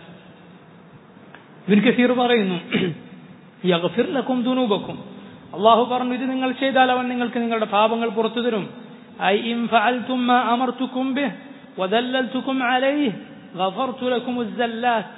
ഇബിൻ കസീർ പറയുന്നു യഗ്ഫിർ ലക്കും ദുനൂബക്കും അള്ളാഹു പറഞ്ഞു ഇത് നിങ്ങൾ ചെയ്താൽ അവൻ നിങ്ങൾക്ക് നിങ്ങളുടെ പാപങ്ങൾ പുറത്തു തരും ഐ ഇൻ ഫഅൽതും മാ അമർതുക്കും ബിഹ് വദല്ലൽതുക്കും അലൈഹി ഗഫർതു ലക്കും അസ്സല്ലാത്ത്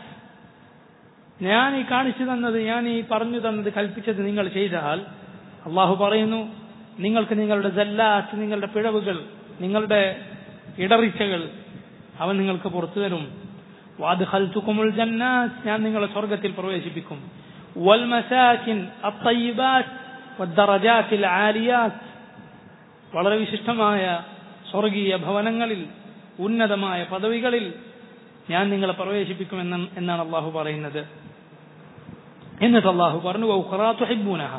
ഞാൻ ഈ കാണിച്ചു തന്നത് ഞാൻ ഈ പറഞ്ഞു തന്നത് കൽപ്പിച്ചത് നിങ്ങൾ ചെയ്താൽ അള്ളാഹു പറയുന്നു നിങ്ങൾക്ക് നിങ്ങളുടെ ജല്ലാത്ത് നിങ്ങളുടെ പിഴവുകൾ നിങ്ങളുടെ ഇടറിച്ചകൾ അവൻ നിങ്ങൾക്ക് പുറത്തു തരും വാദ്ഖൽതുക്കുമുൽ ജന്നാത്ത് ഞാൻ നിങ്ങളെ സ്വർഗത്തിൽ പ്രവേശിപ്പിക്കും വൽമസാകിൻ അത്തയ്യിബാത്ത് വദ്ദറജാത്തിൽ ആലിയാത്ത് വളരെ വിശിഷ്ടമായ സ്വർഗീയ ഭവനങ്ങളിൽ ഉന്നതമായ പദവികളിൽ ഞാൻ നിങ്ങളെ പ്രവേശിപ്പിക്കുമെന്ന് എന്നാണ് അള്ളാഹു പറയുന്നത് എന്നിട്ട് അള്ളാഹു പറഞ്ഞു വൗഖറാത്തുഹിബൂനഹ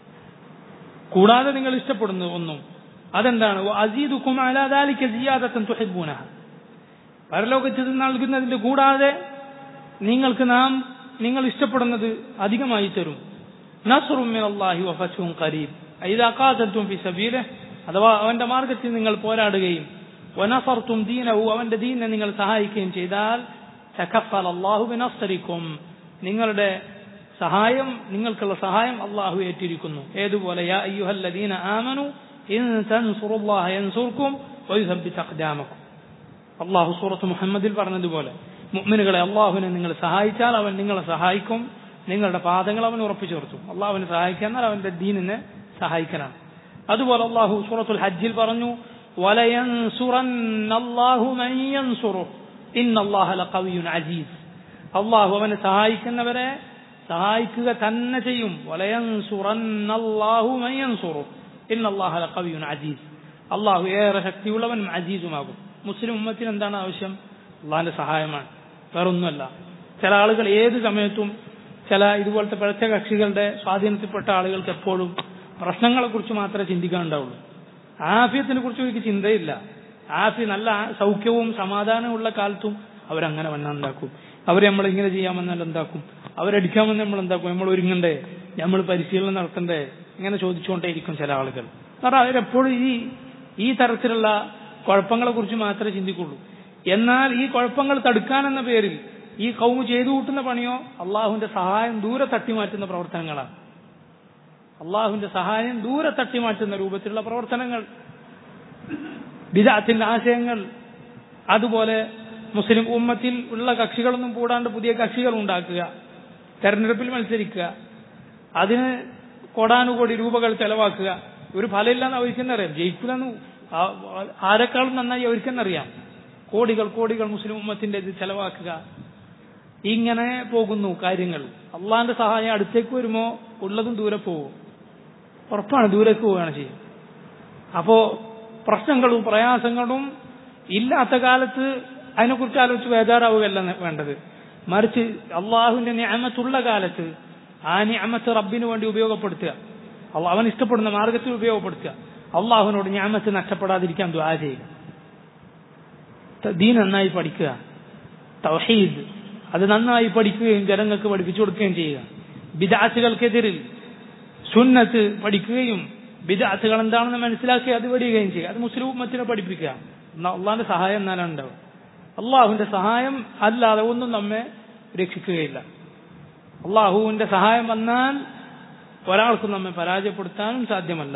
കൂടാതെ നിങ്ങൾ ഇഷ്ടപ്പെടുന്ന ഒന്നും അതെന്താണ് അസീദുക്കും അലാദാലിക്ക് സിയാദത്തൻ തുഹിബൂനഹ പരലോകത്ത് ഇത് നൽകുന്നതിന്റെ കൂടാതെ നിങ്ങൾക്ക് നാം നിങ്ങൾ ഇഷ്ടപ്പെടുന്നത് അധികമായി തരും നസ്റും അള്ളാഹി വഫസും ഖരീബ് ഐദാഖാത്തും ഫി സബീലെ അഥവാ അവന്റെ മാർഗത്തിൽ നിങ്ങൾ പോരാടുകയും വനഫർത്തും ദീനവും അവന്റെ ദീനെ നിങ്ങൾ സഹായിക്കുകയും ചെയ്താൽ തകഫൽ അള്ളാഹു ബിനസ്തരിക്കും നിങ്ങളുടെ സഹായം നിങ്ങൾക്കുള്ള സഹായം അള്ളാഹു ഏറ്റിരിക്കുന്നു ഏതുപോലെ യാ അയ്യുഹല്ലദീന ആമനു ഇൻ തൻസുറുല്ലാഹ യൻസുർക്കും വയുസബ്ബിത് അഖ്ദാമക്കും അള്ളാഹു സൂറത്ത് മുഹമ്മദിൽ പറഞ്ഞതുപോലെ മുഅ്മിനുകളെ അള്ളാഹുവിനെ നിങ്ങൾ സഹായിച്ചാൽ അവൻ നിങ്ങളെ സഹായിക്കും നിങ്ങളുടെ പാദങ്ങൾ അവൻ ഉറപ്പിച്ചു നിർത്തും അള്ളാഹുവിനെ സഹായിക്കുക എന്നാൽ അവന്റെ ദീനിനെ സഹായിക്കലാണ് അതുപോലെ അള്ളാഹു സൂറത്തുൽ ഹജ്ജിൽ പറഞ്ഞു അസീസ് അള്ളാഹു അവനെ സഹായിക്കുന്നവരെ സഹായിക്കുക തന്നെ ചെയ്യും അസീസ് അള്ളാഹു ഏറെ ശക്തിയുള്ളവനും അജീസുമാകും മുസ്ലിം ഉമ്മത്തിന് എന്താണ് ആവശ്യം അള്ളാഹിന്റെ സഹായമാണ് വേറൊന്നുമല്ല ചില ആളുകൾ ഏത് സമയത്തും ചില ഇതുപോലത്തെ പിഴച്ച കക്ഷികളുടെ സ്വാധീനത്തിൽപ്പെട്ട ആളുകൾക്ക് എപ്പോഴും പ്രശ്നങ്ങളെ കുറിച്ച് മാത്രമേ ചിന്തിക്കാനുണ്ടാവുള്ളൂ ആഫിയത്തിനെ കുറിച്ച് എനിക്ക് ചിന്തയില്ല ആഫി നല്ല സൗഖ്യവും സമാധാനവും ഉള്ള കാലത്തും അവരങ്ങനെ വന്നുണ്ടാക്കും അവർ നമ്മൾ ഇങ്ങനെ ചെയ്യാമെന്നാൽ എന്താക്കും അവരടിക്കാമെന്ന് നമ്മൾ എന്താക്കും നമ്മൾ ഒരുങ്ങണ്ടേ നമ്മൾ പരിശീലനം നടത്തണ്ടേ ഇങ്ങനെ ചോദിച്ചുകൊണ്ടേയിരിക്കും ചില ആളുകൾ കാരണം അവരെപ്പോഴും ഈ ഈ തരത്തിലുള്ള കുഴപ്പങ്ങളെ കുറിച്ച് മാത്രമേ ചിന്തിക്കുള്ളൂ എന്നാൽ ഈ കുഴപ്പങ്ങൾ തടുക്കാനെന്ന പേരിൽ ഈ കൗമ് ചെയ്തു കൂട്ടുന്ന പണിയോ അള്ളാഹുവിന്റെ സഹായം ദൂരെ തട്ടിമാറ്റുന്ന പ്രവർത്തനങ്ങളാണ് അള്ളാഹുവിന്റെ സഹായം ദൂരെ തട്ടിമാറ്റുന്ന രൂപത്തിലുള്ള പ്രവർത്തനങ്ങൾ ബിദാത്തിന്റെ ആശയങ്ങൾ അതുപോലെ മുസ്ലിം ഉമ്മത്തിൽ ഉള്ള കക്ഷികളൊന്നും കൂടാണ്ട് പുതിയ കക്ഷികൾ ഉണ്ടാക്കുക തെരഞ്ഞെടുപ്പിൽ മത്സരിക്കുക അതിന് കോടാനുകോടി രൂപകൾ ചെലവാക്കുക ഒരു ഫലമില്ലാന്ന് അവർക്കെന്നറിയാം ജയിക്കില്ലെന്ന് ആരെക്കാളും നന്നായി അവർക്കെന്നറിയാം കോടികൾ കോടികൾ മുസ്ലിം ഉമ്മത്തിന്റെ ഇത് ചെലവാക്കുക ഇങ്ങനെ പോകുന്നു കാര്യങ്ങൾ അള്ളാന്റെ സഹായം അടുത്തേക്ക് വരുമോ ഉള്ളതും ദൂരെ പോകും ഉറപ്പാണ് ദൂരേക്ക് പോവുകയാണ് ചെയ്യും അപ്പോ പ്രശ്നങ്ങളും പ്രയാസങ്ങളും ഇല്ലാത്ത കാലത്ത് അതിനെക്കുറിച്ച് ആലോചിച്ച് ബേജാറാവുകയല്ല വേണ്ടത് മറിച്ച് അള്ളാഹുവിന്റെ ഞാമത്തുള്ള കാലത്ത് ആ ഞാമത്ത് റബ്ബിന് വേണ്ടി ഉപയോഗപ്പെടുത്തുക അവൻ ഇഷ്ടപ്പെടുന്ന മാർഗത്തിൽ ഉപയോഗപ്പെടുത്തുക അള്ളാഹുവിനോട് ഞാമത്ത് നഷ്ടപ്പെടാതിരിക്കാൻ ദ്വാ ചെയ്യുക ദീൻ നന്നായി പഠിക്കുക തൗഹീദ് അത് നന്നായി പഠിക്കുകയും ജനങ്ങൾക്ക് പഠിപ്പിച്ചു കൊടുക്കുകയും ചെയ്യുക ബിദാസുകൾക്കെതിരിൽ സുന്നത്ത് പഠിക്കുകയും ബിദാത്തുകൾ എന്താണെന്ന് മനസ്സിലാക്കി അത് പഠിക്കുകയും ചെയ്യുക അത് മുസ്ലിം ഉമ്മത്തിനെ പഠിപ്പിക്കുക അള്ളാഹിന്റെ സഹായം എന്നാലാണ് ഉണ്ടാവുക അള്ളാഹുവിന്റെ സഹായം അല്ലാതെ ഒന്നും നമ്മെ രക്ഷിക്കുകയില്ല അള്ളാഹുവിന്റെ സഹായം വന്നാൽ ഒരാൾക്കും നമ്മെ പരാജയപ്പെടുത്താനും സാധ്യമല്ല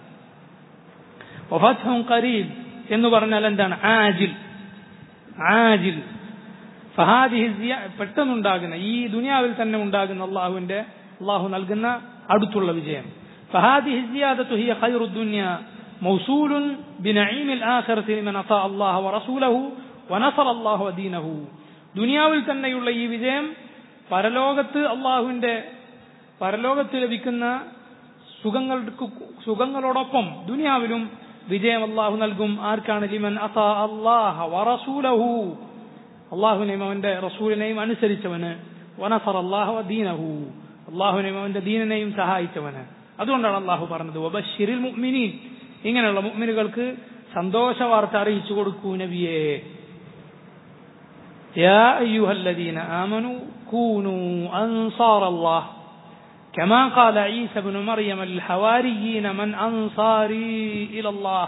കരീബ് എന്ന് പറഞ്ഞാൽ എന്താണ് ആജിൽ ആജിൽ ഫഹാദി പെട്ടെന്നുണ്ടാകുന്ന ഈ ദുനിയാവിൽ തന്നെ ഉണ്ടാകുന്ന അള്ളാഹുവിന്റെ അള്ളാഹു നൽകുന്ന അടുത്തുള്ള വിജയം فهذه الزيادة هي خير الدنيا موصول بنعيم الآخرة لمن أطاع الله ورسوله ونصر الله ودينه ദുനിയാവിൽ തന്നെയുള്ള ഈ വിജയം പരലോകത്ത് അള്ളാഹുവിന്റെ പരലോകത്ത് ലഭിക്കുന്ന സുഖങ്ങൾക്ക് സുഖങ്ങളോടൊപ്പം ദുനിയാവിലും വിജയം അള്ളാഹു നൽകും ആർക്കാണ് ലിമൻ അതാ അള്ളാഹ വറസൂലഹു അള്ളാഹുവിനെയും അവന്റെ റസൂലിനെയും അനുസരിച്ചവന് വനസർ അള്ളാഹു ദീനഹു അള്ളാഹുവിനെയും അവന്റെ ദീനനെയും സഹായിച്ചവന് അതുകൊണ്ടാണ് അള്ളാഹു പറഞ്ഞത് വബശ്ശിരിൽ മുഅ്മിനീൻ ഇങ്ങനെയുള്ള മുഅ്മിനുകൾക്ക് സന്തോഷ വാർത്ത അറിയിച്ചു കൊടുക്കൂ നബിയേ يا أيها الذين آمنوا كونوا أنصار الله كما قال عيسى بن مريم للحواريين من أنصاري إلى الله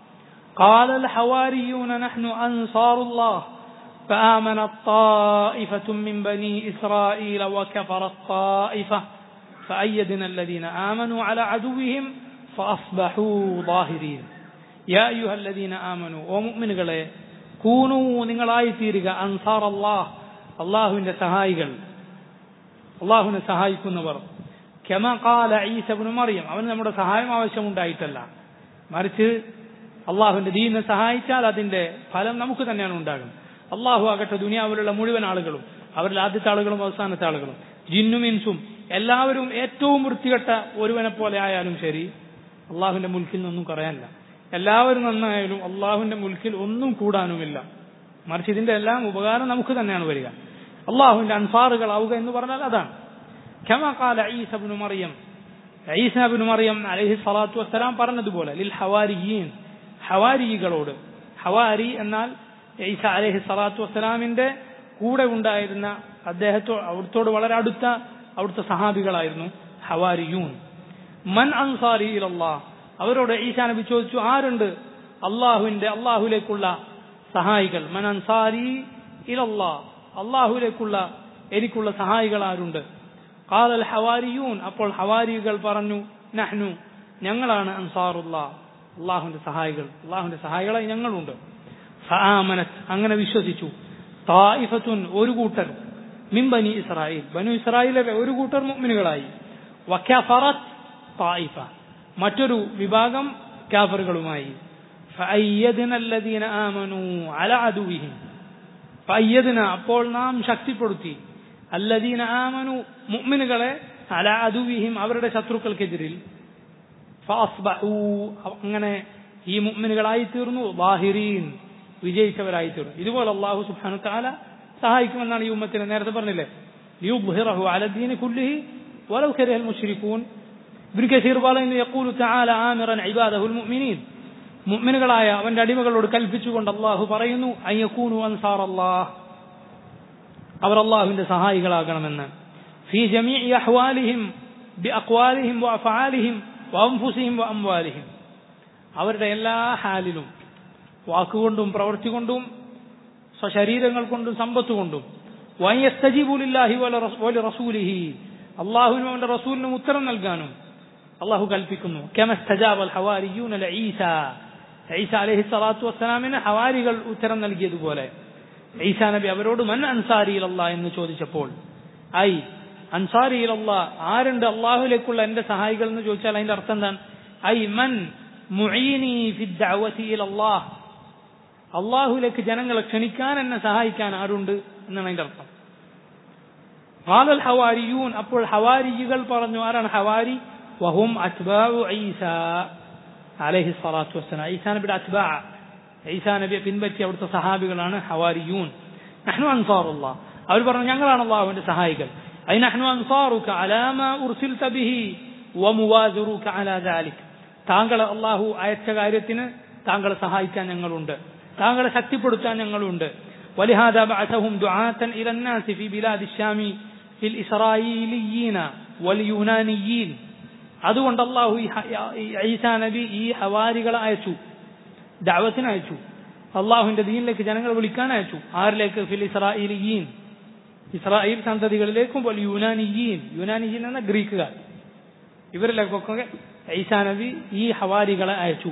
قال الحواريون نحن أنصار الله فآمنت طائفة من بني إسرائيل وكفرت طائفة فأيدنا الذين آمنوا على عدوهم فأصبحوا ظاهرين يا أيها الذين آمنوا ومؤمن قال كونوا نങ്ങളായി തീരുക അൻസാർ അല്ലാഹ് അള്ളാഹുവിന്റെ സഹായികൾ അള്ളാഹുവിനെ സഹായിക്കുന്നവർ കെമ കാല ഈസ ഇബ്നു മറിയം അവന് നമ്മുടെ സഹായം ആവശ്യമുണ്ടായിട്ടല്ല മറിച്ച് അള്ളാഹുവിന്റെ ദീനിനെ സഹായിച്ചാൽ അതിന്റെ ഫലം നമുക്ക് തന്നെയാണ് ഉണ്ടാകും അള്ളാഹു ആകട്ടെ ദുനിയാവിലുള്ള മുഴുവൻ ആളുകളും അവരിൽ ആദ്യത്തെ ആളുകളും അവസാനത്തെ ആളുകളും ജിന്നും ഇൻസും എല്ലാവരും ഏറ്റവും വൃത്തികെട്ട ഒരുവനെ പോലെ ആയാലും ശരി അള്ളാഹുവിന്റെ മുൽക്കിൽ നിന്നൊന്നും കുറയാനില്ല എല്ലാവരും നന്നായാലും അള്ളാഹുവിന്റെ മുൽക്കിൽ ഒന്നും കൂടാനുമില്ല മറിച്ച് ഇതിന്റെ എല്ലാം ഉപകാരം നമുക്ക് തന്നെയാണ് വരിക അള്ളാഹുവിന്റെ അൻസാറുകളാവുക എന്ന് പറഞ്ഞാൽ അതാണ് كما قال عيسى بن مريم عيسى بن مريم عليه الصلاة والسلام പറഞ്ഞതുപോലെ ലിൽ ഹവാരിയീൻ ഹവാരികളോട് ഹവാരി എന്നാൽ ഈസ അലഹി സ്വലാത്തു വസ്സലാമിന്റെ കൂടെ ഉണ്ടായിരുന്ന അദ്ദേഹത്തോ അവിടുത്തോട് വളരെ അടുത്ത അവിടുത്തെ സഹാബികളായിരുന്നു ഹവാരിയൂൻ മൻ അൻസാരി ഇലല്ലാഹ് അവരോട് ഈശാ നബി ചോദിച്ചു ആരുണ്ട് അള്ളാഹുവിന്റെ അള്ളാഹുലേക്കുള്ള സഹായികൾ മൻ അൻസാരി ഇലല്ലാ അള്ളാഹുലേക്കുള്ള എനിക്കുള്ള സഹായികൾ ആരുണ്ട് കാലൽ ഹവാരിയൂൻ അപ്പോൾ ഹവാരികൾ പറഞ്ഞു നഹ്നു ഞങ്ങളാണ് അൻസാറുല്ലാ അള്ളാഹുവിന്റെ സഹായികൾ അള്ളാഹുവിന്റെ സഹായികളായി ഞങ്ങളുണ്ട് ഫആമനത്ത് അങ്ങനെ വിശ്വസിച്ചു തായിഫത്തുൻ ഒരു കൂട്ടർ മിൻ ബനി ഇസ്രായേൽ ബനു ഇസ്രായേലിലെ ഒരു കൂട്ടർ മുഅ്മിനുകളായി വക്കഫറത്ത് തായിഫ മറ്റൊരു വിഭാഗം കാഫറുകളുമായി فأيدنا الذين آمنوا على عدوهم فأيدنا അപ്പോൾ നാം ശക്തിപ്പെടുത്തി അല്ലദീന ആമനു മുഅ്മിനുകളെ അല അദുവിഹിം അവരുടെ ശത്രുക്കൾക്കെതിരിൽ ഫഅസ്ബഹു അങ്ങനെ ഈ മുഅ്മിനുകളായി തീർന്നു വാഹിരീൻ വിജയിച്ചവരായി തീർന്നു ഇതുപോലെ അള്ളാഹു സുബ്ഹാനഹു തആല സഹായിക്കുമെന്നാണ് ഈ ഉമ്മത്തിന് നേരത്തെ പറഞ്ഞില്ലേ ലിയുബ്ഹിറഹു അല ദീനി കുല്ലിഹി വലൗ കരിഹൽ മുശ്രികൂൻ ഇബ്നു കസീർ പറയുന്നു യഖൂലു തആല ആമിറൻ ഇബാദഹുൽ മുഅ്മിനീൻ മുഅ്മിനുകളായ അവന്റെ അടിമകളോട് കൽപ്പിച്ചുകൊണ്ട് അള്ളാഹു പറയുന്നു അയ്യക്കൂനു അൻസാർ അല്ലാഹ് അവർ അള്ളാഹുവിന്റെ സഹായികളാകണമെന്ന് ഫി ജമീഇ അഹ്വാലിഹിം ബി അക്വാലിഹിം വ അഫആലിഹിം വ അൻഫുസിഹിം വ അംവാലിഹിം അവരുടെ എല്ലാ ഹാലിലും വാക്കുകൊണ്ടും പ്രവൃത്തി കൊണ്ടും സ്വശരീരങ്ങൾ കൊണ്ടും സമ്പത്ത് കൊണ്ടും വയസ്തജീബുലില്ലാഹി വല റസൂലിഹി അള്ളാഹുവിനും അവന്റെ റസൂലിനും ഉത്തരം നൽകാനും അള്ളാഹു കൽപ്പിക്കുന്നു കെമസ്തജാബൽ ഹവാരിയൂൻ അല ഈസ ഈസ അലഹി സ്വലാത്തു വസ്സലാമിന് ഹവാരികൾ ഉത്തരം നൽകിയതുപോലെ ഈസാ നബി അവരോട് മൻ അൻസാരിയിലല്ല എന്ന് ചോദിച്ചപ്പോൾ ഐ അൻസാരിയിലല്ല ആരുണ്ട് അള്ളാഹുലേക്കുള്ള എന്റെ സഹായികൾ എന്ന് ചോദിച്ചാൽ അതിന്റെ അർത്ഥം എന്താണ് ഐ മൻ മുഈനി ഫി ദഅവതി ഇലല്ലാഹ് അള്ളാഹുലേക്ക് ജനങ്ങളെ ക്ഷണിക്കാൻ എന്നെ സഹായിക്കാൻ ആരുണ്ട് എന്നാണ് അതിന്റെ അർത്ഥം ഖാലൽ ഹവാരിയൂൻ അപ്പോൾ ഹവാരികൾ പറഞ്ഞു ആരാണ് ഹവാരി വഹും അത്ബാഉ ഈസ അലൈഹി സ്വലാത്തു വസ്സലാം ഈസാ നബിയുടെ അത്ബാ ഈസാ നബിയെ പിൻപറ്റി അവിടുത്തെ സഹാബികളാണ് ഹവാരിയൂൻ നഹ്നു അൻസാറുള്ള അവർ പറഞ്ഞു ഞങ്ങളാണ് അള്ളാഹുവിന്റെ സഹായികൾ ഐ നഹ്നു അൻസാറുക അലാമ ഉർസിൽത ബിഹി വമുവാസിറുക അലാ ദാലിക് താങ്കളെ അള്ളാഹു അയച്ച കാര്യത്തിന് താങ്കളെ സഹായിക്കാൻ ഞങ്ങളുണ്ട് താങ്കളെ ശക്തിപ്പെടുത്താൻ ഞങ്ങളുണ്ട് ولهذا بعثهم دعاة إلى الناس في بلاد الشام في الإسرائيليين واليونانيين അതുകൊണ്ട് അള്ളാഹു ഈസാ നബി ഈ ഹവാരികളെ അയച്ചു ദാവത്തിന് അയച്ചു അള്ളാഹുവിന്റെ ദീനിലേക്ക് ജനങ്ങളെ വിളിക്കാൻ അയച്ചു ആരിലേക്ക് ഫിൽ ഇസ്രായേലിയീൻ ഇസ്രായേൽ സന്തതികളിലേക്കും പോലെ യുനാനിയീൻ യുനാനിയീൻ എന്ന ഗ്രീക്കുകാർ ഇവരിലേക്കൊക്കെ ഈസാ നബി ഈ ഹവാരികളെ അയച്ചു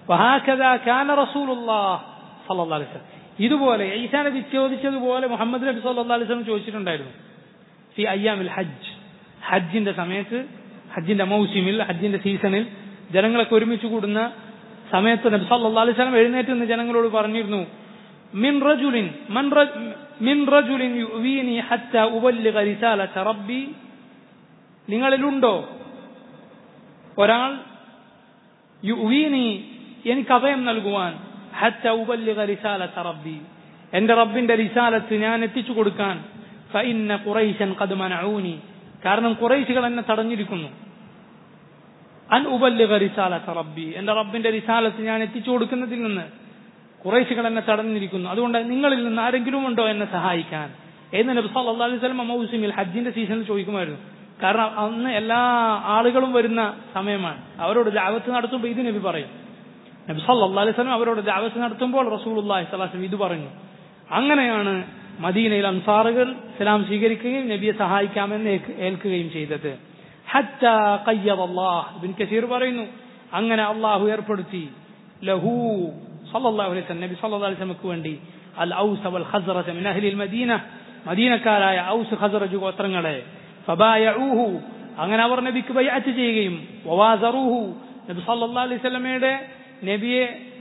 ഇതുപോലെ ഈസാ നബി ചോദിച്ചതുപോലെ മുഹമ്മദ് നബി സല്ലാ അലിസ്ലം ചോദിച്ചിട്ടുണ്ടായിരുന്നു ഫി അയ്യാമിൽ ഹജ്ജ് ഹജ്ജിന്റെ സമയത്ത് ഹജ്ജിന്റെ മൗസിമിൽ ഹജ്ജിന്റെ സീസണിൽ ജനങ്ങളൊക്കെ ഒരുമിച്ച് കൂടുന്ന സമയത്ത് നബി സല്ലല്ലാഹു അലൈഹി വസല്ലം എഴുന്നേറ്റ് നിന്ന് ജനങ്ങളോട് പറഞ്ഞിരുന്നു മിൻ റജുലിൻ മൻ മിൻ റജുലിൻ യുവീനി ഹത്ത ഉബല്ലിഗ റിസാലത റബ്ബി നിങ്ങളിലുണ്ടോ ഒരാൾ യുവീനി എനിക്ക് അഭയം നൽകുവാൻ ഹത്ത ഉബല്ലിഗ റിസാലത റബ്ബി എന്റെ റബ്ബിന്റെ റിസാലത്ത് ഞാൻ എത്തിച്ചു കൊടുക്കാൻ ഫഇന്ന ഖുറൈശൻ ഖദ് മനഊനി കാരണം ഖുറൈശികൾ എന്നെ തടഞ്ഞിരിക്കുന്നു അൻ ഉബല്ലിഗ റിസാലത്ത് റബ്ബി എന്റെ റബ്ബിന്റെ റിസാലത്ത് ഞാൻ എത്തിച്ചു കൊടുക്കുന്നതിൽ നിന്ന് കുറേശികൾ എന്നെ തടഞ്ഞിരിക്കുന്നു അതുകൊണ്ട് നിങ്ങളിൽ നിന്ന് ആരെങ്കിലും ഉണ്ടോ എന്നെ സഹായിക്കാൻ എന്ന് നബി സല്ലല്ലാഹു അലൈഹി വസല്ലം മൗസിമിൽ ഹജ്ജിന്റെ സീസണിൽ ചോദിക്കുമായിരുന്നു കാരണം അന്ന് എല്ലാ ആളുകളും വരുന്ന സമയമാണ് അവരോട് ദാവത്ത് നടത്തുമ്പോൾ ഇത് നബി പറയും നബി സല്ലല്ലാഹു അലൈഹി വസല്ലം അവരോട് ദാവത്ത് നടത്തുമ്പോൾ റസൂലുള്ളാഹി സ്വല്ലല്ലാഹു അലൈഹി വസല്ലം ഇത് പറഞ്ഞു അങ്ങനെയാണ് മദീനയിൽ അൻസാറുകൾ ഇസ്ലാം സ്വീകരിക്കുകയും നബിയെ സഹായിക്കാമെന്ന് ഏൽക്ക് ഏൽക്കുകയും ചെയ്തത് ഹത്ത ഖയ്യദ അല്ലാഹ് ഇബ്ൻ കസീർ പറയുന്നു അങ്ങനെ അള്ളാഹു ഏർപ്പെടുത്തി ലഹു സല്ലല്ലാഹു അലൈഹി വസല്ലം നബി സല്ലല്ലാഹു അലൈഹി വസല്ലമക്ക് വേണ്ടി അൽ ഔസ് വൽ ഖസ്റജ മിൻ അഹ്ലിൽ മദീന മദീനക്കാരായ ഔസ് ഖസ്റജ് ഗോത്രങ്ങളെ ഫബായഊഹു അങ്ങനെ അവർ നബിക്ക് ബൈഅത്ത് ചെയ്യുകയും വവാസറുഹു നബി സല്ലല്ലാഹു അലൈഹി വസല്ലമയുടെ നബിയെ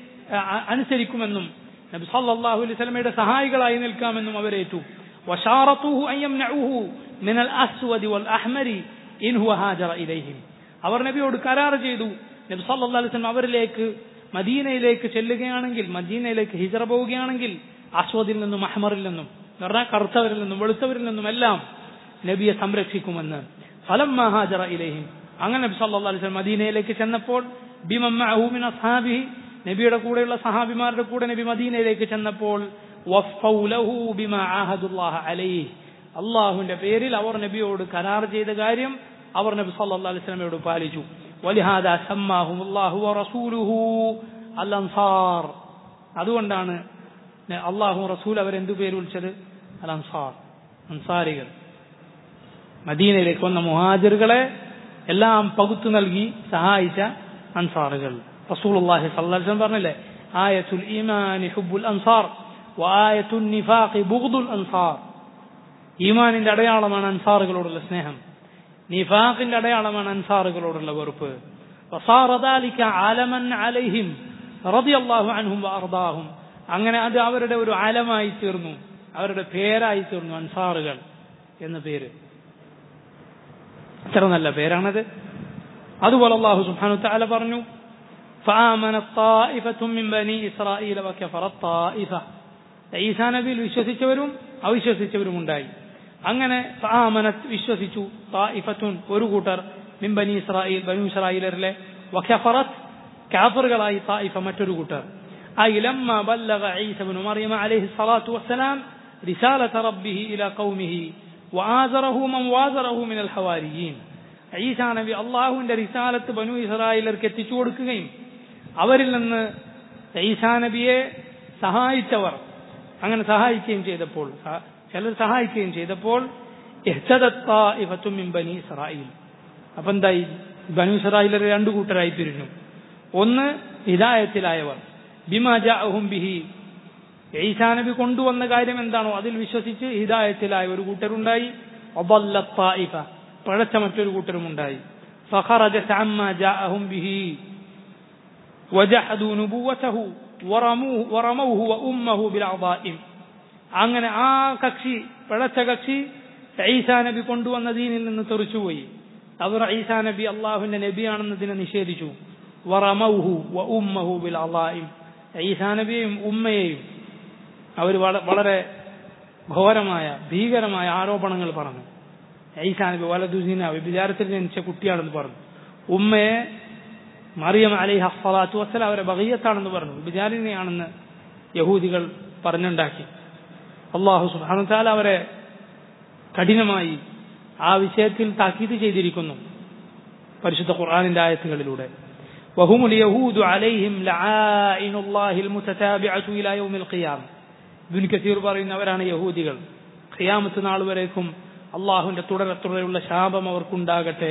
അ- അനുസരിക്കുമെന്നും നബി സല്ലല്ലാഹു അലൈഹി വസല്ലമയുടെ സഹായികളായി നിൽക്കാമെന്നും അവരേറ്റു വശാറത്തുഹു അൻ യംനഉഹു മിനൽ അസ്വദി വൽ അഹ്മരി ഇൻ ഹുവ ഹാജറ ഇലൈഹിം അവർ നബിയോട് കരാർ ചെയ്തു നബി സല്ലല്ലാഹു അലൈഹി വസല്ലം അവരിലേക്ക് മദീനയിലേക്ക് ചെല്ലുകയാണെങ്കിൽ മദീനയിലേക്ക് ഹിജറ പോവുകയാണെങ്കിൽ അസ്വദിൽ നിന്നും അഹ്മറിൽ നിന്നും എന്ന് പറഞ്ഞാൽ കറുത്തവരിൽ നിന്നും വെളുത്തവരിൽ നിന്നും എല്ലാം നബിയെ സംരക്ഷിക്കുമെന്ന് ഫലമ്മ ഹാജറ ഇലൈഹിം അങ്ങനെ നബി സല്ലല്ലാഹു അലൈഹി വസല്ലം മദീനയിലേക്ക് ചെന്നപ്പോൾ ബിമൻ മഅഹു മിൻ അസ്ഹാബിഹി നബിയുടെ കൂടെയുള്ള സഹാബിമാരുടെ കൂടെ നബി മദീനയിലേക്ക് ചെന്നപ്പോൾ വഫൗ ലഹു ബിമാ ആഹദുല്ലാഹ അലൈഹി അള്ളാഹുവിന്റെ പേരിൽ അവർ നബിയോട് കരാർ ചെയ്ത കാര്യം അവർ നബി സല്ലല്ലാഹു അലൈഹി വസല്ലമയോട് പാലിച്ചു വലിഹാദ സമ്മാഹും അല്ലാഹു വറസൂലുഹു അൽ അൻസാർ അതുകൊണ്ടാണ് അള്ളാഹു റസൂൽ അവരെന്തു പേര് വിളിച്ചത് അൽ അൻസാർ അൻസാരികൾ മദീനയിലേക്ക് വന്ന മുഹാജിറുകളെ എല്ലാം പകുത്തു നൽകി സഹായിച്ച അൻസാറുകൾ റസൂലുള്ളാഹി സ്വല്ലല്ലാഹു അലൈഹി വസല്ലം പറഞ്ഞില്ലേ ആയത്തുൽ ഈമാനി ഹുബ്ബുൽ അൻസാർ വആയത്തുൻ നിഫാഖി ബുഗ്ദുൽ അൻസാർ ഈമാനിന്റെ അടയാളമാണ് അൻസാറുകളോടുള്ള സ്നേഹം നിഫാഖിന്റെ അടയാളമാണ് അൻസാറുകളോടുള്ള വെറുപ്പ് وصار ذلك علما عليهم رضي الله عنهم وارضاهم അങ്ങനെ അത് അവരുടെ ഒരു ആലമായി തീർന്നു അവരുടെ പേരായി തീർന്നു അൻസാറുകൾ എന്ന പേര് എത്ര നല്ല പേരാണത് അതുപോലെ അള്ളാഹു സുബ്ഹാനഹു തആല പറഞ്ഞു فآمنت طائفة من بني إسرائيل وكفرت طائفة ഈസാ നബിയിൽ വിശ്വസിച്ചവരും അവിശ്വസിച്ചവരും ഉണ്ടായി അങ്ങനെ ഫആമനത് വിശ്വസിച്ചു തായിഫത്തുൻ ഒരു കൂട്ടർ മിൻ ബനി ഇസ്രായേൽ ബനു ഇസ്രായേലരിലെ വഖഫറത് കാഫറുകളായി തായിഫ മറ്റൊരു കൂട്ടർ أي لما بلغ عيسى بن مريم عليه الصلاة والسلام رسالة ربه إلى قومه وآزره من وازره من الحواريين ഈസാ നബി അള്ളാഹുവിന്റെ റിസാലത്ത് ബനു ഇസ്രായേലർക്ക് എത്തിച്ചു കൊടുക്കുകയും അവരിൽ നിന്ന് ഈസാ നബിയെ സഹായിച്ചവർ അങ്ങനെ സഹായിക്കുകയും ചെയ്തപ്പോൾ സ- ചിലർ സഹായിക്കുകയും ചെയ്തപ്പോൾ ഇഹ്തദത് ത്വാഇഫത്തും മിൻ ബനി ഇസ്രായേൽ അപ്പൊ എന്തായി ബനു ഇസ്രായേലർ രണ്ടു കൂട്ടരായി പിരിഞ്ഞു ഒന്ന് ഹിദായത്തിലായവർ ബിമാ ജാഅഹും ബിഹി ഈസാ നബി കൊണ്ടുവന്ന കാര്യം എന്താണോ അതിൽ വിശ്വസിച്ച് ഹിദായത്തിലായ ഒരു കൂട്ടരുണ്ടായി വضل الطائفة പഴച്ച മറ്റൊരു കൂട്ടരുമുണ്ടായി فخرجت عما جاءهم به وجحدوا نبوته ورموه ورموه وأمه بالعظائم അങ്ങനെ ആ കക്ഷി പിഴച്ച കക്ഷി ഈസാ നബി കൊണ്ടുവന്ന ദീനിൽ നിന്ന് തെറിച്ചുപോയി അവർ ഈസാ നബി അള്ളാഹുവിന്റെ നബിയാണെന്നതിനെ നിഷേധിച്ചു വറമൗഹു വ ഉമ്മഹു ബിൽ അള്ളാഹിം ഈസാ നബിയെയും ഉമ്മയെയും അവർ വളരെ ഘോരമായ ഭീകരമായ ആരോപണങ്ങൾ പറഞ്ഞു ഈസാ നബി വലതുസീന വിചാരത്തിൽ ജനിച്ച കുട്ടിയാണെന്ന് പറഞ്ഞു ഉമ്മയെ മറിയം അലൈഹി അസ്സലാത്തു വസ്സലാം അവരെ ബഹയ്യത്താണെന്ന് പറഞ്ഞു വിചാരിണിയാണെന്ന് യഹൂദികൾ പറഞ്ഞുണ്ടാക്കി അള്ളാഹു സുബ്ഹാനഹു വതആല അവരെ കഠിനമായി ആ വിഷയത്തിൽ താക്കീത് ചെയ്തിരിക്കുന്നു പരിശുദ്ധ ഖുർആനിന്റെ ആയത്തുകളിലൂടെ وهم اليهود عليهم لعائن الله المتتابعة إلى يوم القيامة ഇബ്ൻ കസീർ പറയുന്നവരാണ് യഹൂദികൾ ഖിയാമത്ത് നാൾ വരേക്കും അള്ളാഹുവിന്റെ തുടരെ തുടരെയുള്ള ശാപം അവർക്കുണ്ടാകട്ടെ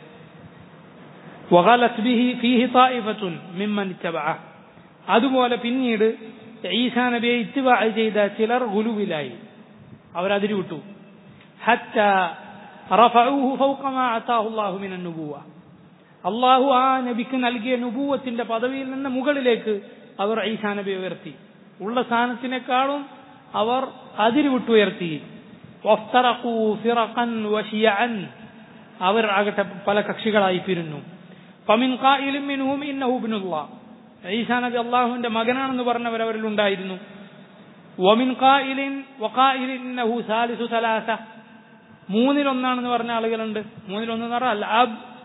وغلت به فيه طائفة ممن اتبعه അതുപോലെ പിന്നീട് ഈസാ നബിയെ ഇത്തിബാ ചെയ്ത ചിലർ ഗുലുവിലായി അവരതിരി വിട്ടു ഹത്ത റഫഊഹു ഫൗക മാ അതാഹു അല്ലാഹു മിനൻ നുബുവ അള്ളാഹു ആ നബിക്ക് നൽകിയ നുബൂവത്തിന്റെ പദവിയിൽ നിന്ന് മുകളിലേക്ക് അവർ ഈസാ നബിയെ ഉയർത്തി ഉള്ള സ്ഥാനത്തിനേക്കാളും അവർ അതിരി വിട്ടുയർത്തി വഫ്തറഖൂ ഫിറഖൻ വശിയഅൻ അവർ ആകട്ടെ പല കക്ഷികളായി പിരിഞ്ഞു ഫമിൻ ഖായിലിൻ മിൻഹും ഇന്നഹു ഇബ്നുല്ലാഹ് ഈസാ നബി അള്ളാഹുവിന്റെ മകനാണെന്ന് പറഞ്ഞവർ അവരിൽ ഉണ്ടായിരുന്നു വമിൻ ഖായിലിൻ വഖായിലിൻ ഇന്നഹു സാലിസു സലാസ മൂന്നിലൊന്നാണെന്ന് പറഞ്ഞ ആളുകളുണ്ട് മൂന്നിലൊന്ന് എന്ന് പറഞ്ഞാൽ അൽ അബ്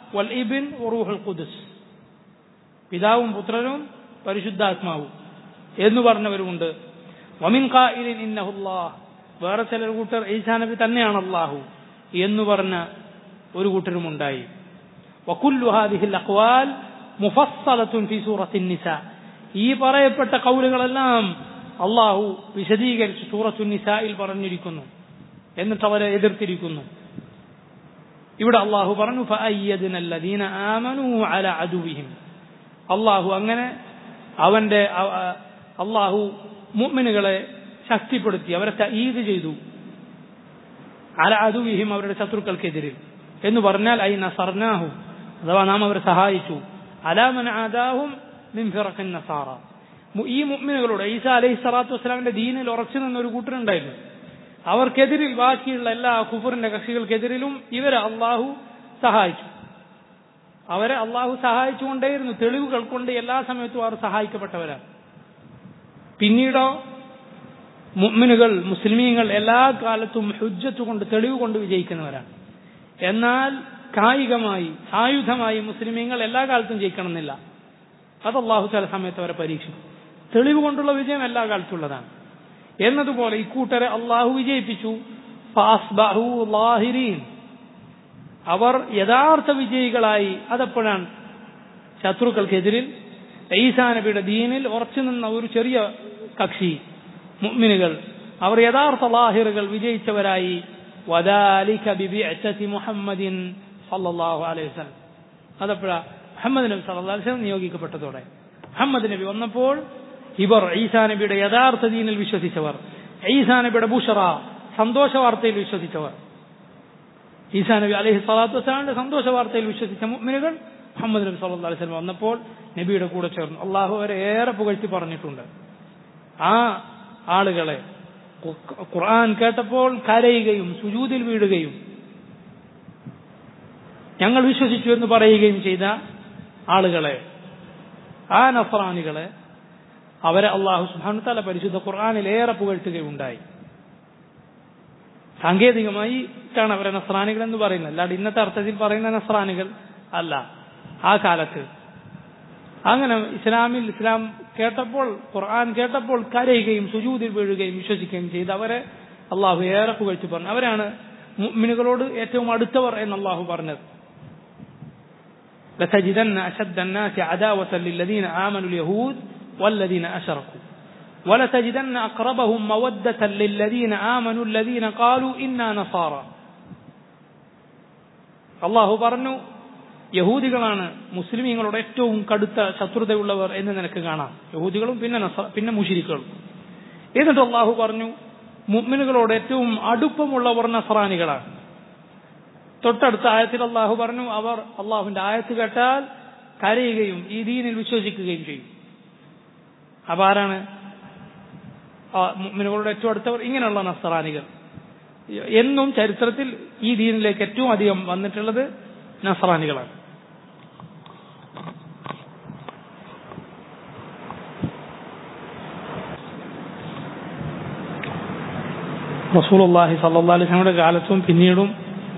വൽ ഇബിൻ റൂഹുൽ ഖുദുസ് പിതാവും പുത്രനും പരിശുദ്ധാത്മാവും എന്ന് പറഞ്ഞവരുമുണ്ട് വമിൻ ഖായിലിൻ ഇന്നഹുല്ലാഹ് വേറെ ചില കൂട്ടർ ഈസാ നബി തന്നെയാണ് അള്ളാഹു എന്ന് പറഞ്ഞ ഒരു കൂട്ടരുമുണ്ടായി വകുല്ലു ഹാദിഹിൽ അഖ്വാൽ മുഫസ്സലത്തുൻ ഫി സൂറത്തിൻ നിസ ഈ പറയപ്പെട്ട കൗലുകളെല്ലാം അള്ളാഹു വിശദീകരിച്ച് സൂറത്തു നിസായിൽ പറഞ്ഞിരിക്കുന്നു എന്നിട്ട് അവരെ എതിർത്തിരിക്കുന്നു ഇവിടെ അള്ളാഹു പറഞ്ഞു ഫഅയ്യദ്നല്ലദീന ആമനൂ അല അദുവിഹിം അള്ളാഹു അങ്ങനെ അവന്റെ അള്ളാഹു മുഅ്മിനുകളെ ശക്തിപ്പെടുത്തി അവരെ തഈദ് ചെയ്തു അല അദുവിഹിം അവരുടെ ശത്രുക്കൾക്കെതിരിൽ എന്ന് പറഞ്ഞാൽ ഐ നസർനാഹു അഥവാ നാം അവരെ സഹായിച്ചു അലാമൻ ആദാഹും മിൻ ഫിറഖിൻ നസാറ ഈ മുഅ്മിനുകളോട് ഈസ അലൈഹി സ്വലാത്തു വസ്സലാമിന്റെ ദീനിൽ ഉറച്ചു നിന്ന ഒരു കൂട്ടരുണ്ടായിരുന്നു അവർക്കെതിരിൽ ബാക്കിയുള്ള എല്ലാ കുഫറിന്റെ കക്ഷികൾക്കെതിരിലും ഇവരെ അള്ളാഹു സഹായിച്ചു അവരെ അള്ളാഹു സഹായിച്ചുകൊണ്ടേയിരുന്നു തെളിവുകൾ കൊണ്ട് എല്ലാ സമയത്തും അവർ സഹായിക്കപ്പെട്ടവരാണ് പിന്നീടോ മുഅ്മിനുകൾ മുസ്ലിമീങ്ങൾ എല്ലാ കാലത്തും ഹുജ്ജത്ത് കൊണ്ട് തെളിവ് കൊണ്ട് വിജയിക്കുന്നവരാണ് എന്നാൽ കായികമായി ആയുധമായി മുസ്ലിമീങ്ങൾ എല്ലാ കാലത്തും ജയിക്കണമെന്നില്ല അത് അള്ളാഹു ചില സമയത്ത് അവരെ പരീക്ഷിക്കും തെളിവ് കൊണ്ടുള്ള വിജയം എല്ലാ കാലത്തുള്ളതാണ് എന്നതുപോലെ ഇക്കൂട്ടരെ അള്ളാഹു വിജയിപ്പിച്ചു അവർ യഥാർത്ഥ വിജയികളായി അതെപ്പോഴാണ് ശത്രുക്കൾക്കെതിരിൽ ഈസാ നബിയുടെ ദീനിൽ ഉറച്ചു നിന്ന ഒരു ചെറിയ കക്ഷി മുഅ്മിനുകൾ അവർ യഥാർത്ഥ ലാഹിറുകൾ വിജയിച്ചവരായി വദാലിക ബിബിഅസതി മുഹമ്മദിൻ സല്ലല്ലാഹു അലൈഹി വസല്ലം അതെപ്പോഴാ മുഹമ്മദ് നബി സല്ലല്ലാഹു അലൈഹി വസല്ലം നിയോഗിക്കപ്പെട്ടതോടെ മുഹമ്മദ് നബി വന്നപ്പോൾ ഇവർ ഈസാ നബിയുടെ യഥാർത്ഥ ദീനിൽ വിശ്വസിച്ചവർ ഈസാ നബിയുടെ ബുഷറ സന്തോഷ വാർത്തയിൽ വിശ്വസിച്ചവർ ഈസാ നബി അലൈഹി സ്വലാത്തു വസ്സലാമിന്റെ സന്തോഷ വാർത്തയിൽ വിശ്വസിച്ച മുഅ്മിനുകൾ മുഹമ്മദ് നബി സല്ലല്ലാഹു അലൈഹി വസല്ലം വന്നപ്പോൾ നബിയുടെ കൂടെ ചേർന്നു അള്ളാഹു അവരെ ഏറെ പുകഴ്ത്തി പറഞ്ഞിട്ടുണ്ട് ആ ആളുകളെ ഖുർആൻ കേട്ടപ്പോൾ കരയുകയും സുജൂതിൽ വീഴുകയും ഞങ്ങൾ വിശ്വസിച്ചു എന്ന് പറയുകയും ചെയ്ത ആളുകളെ ആ നഫറാനികളെ അവരെ അള്ളാഹു സുബാനു തല പരിശുദ്ധ ഖുർആാനിൽ ഏറെ പുകഴ്ത്തുകയുണ്ടായി സാങ്കേതികമായി ാണ് അവരെ നസ്രാനികൾ എന്ന് പറയുന്നത് അല്ലാണ്ട് ഇന്നത്തെ അർത്ഥത്തിൽ പറയുന്ന നസ്രാനികൾ അല്ല ആ കാലത്ത് അങ്ങനെ ഇസ്ലാമിൽ ഇസ്ലാം കേട്ടപ്പോൾ ഖുർആൻ കേട്ടപ്പോൾ കരയുകയും സുജൂതിൽ വീഴുകയും വിശ്വസിക്കുകയും ചെയ്ത് അവരെ അള്ളാഹു ഏറെ പുകഴ്ത്തി പറഞ്ഞു അവരാണ് മുഅ്മിനുകളോട് ഏറ്റവും അടുത്തവർ എന്ന് അള്ളാഹു പറഞ്ഞത് لتجدن أشد الناس عداوة للذين آمنوا اليهود والذين أشركوا ولتجدن أقربهم مودة للذين آمنوا الذين قالوا إنا نصارى الله പറഞ്ഞു യഹൂദികളാണ് മുസ്ലിമീങ്ങളോട് ഏറ്റവും കടുത്ത ശത്രുതയുള്ളവർ എന്ന് നിനക്ക് കാണാം യഹൂദികളും പിന്നെ പിന്നെ മുഷിരിക്കളും എന്നിട്ട് അള്ളാഹു പറഞ്ഞു മുഅ്മിനുകളോട് ഏറ്റവും അടുപ്പമുള്ളവർ നസറാനികളാണ് തൊട്ടടുത്ത ആയത്തിൽ അള്ളാഹു പറഞ്ഞു അവർ അള്ളാഹുവിന്റെ ആയത്ത് കേട്ടാൽ കരയുകയും ഈ ദീനിൽ വിശ്വസിക്കുകയും ചെയ്യും അപ്പൊ ആരാണ് മുഅ്മിനുകളോട് ഏറ്റവും അടുത്തവർ ഇങ്ങനെയുള്ള നസറാനികൾ എന്നും ചരിത്രത്തിൽ ഈ ദീനിലേക്ക് ഏറ്റവും അധികം വന്നിട്ടുള്ളത് നസറാനികളാണ് റസൂലുള്ളാഹി സല്ലല്ലാഹു അലൈഹി വസല്ലമയുടെ കാലത്തും പിന്നീടും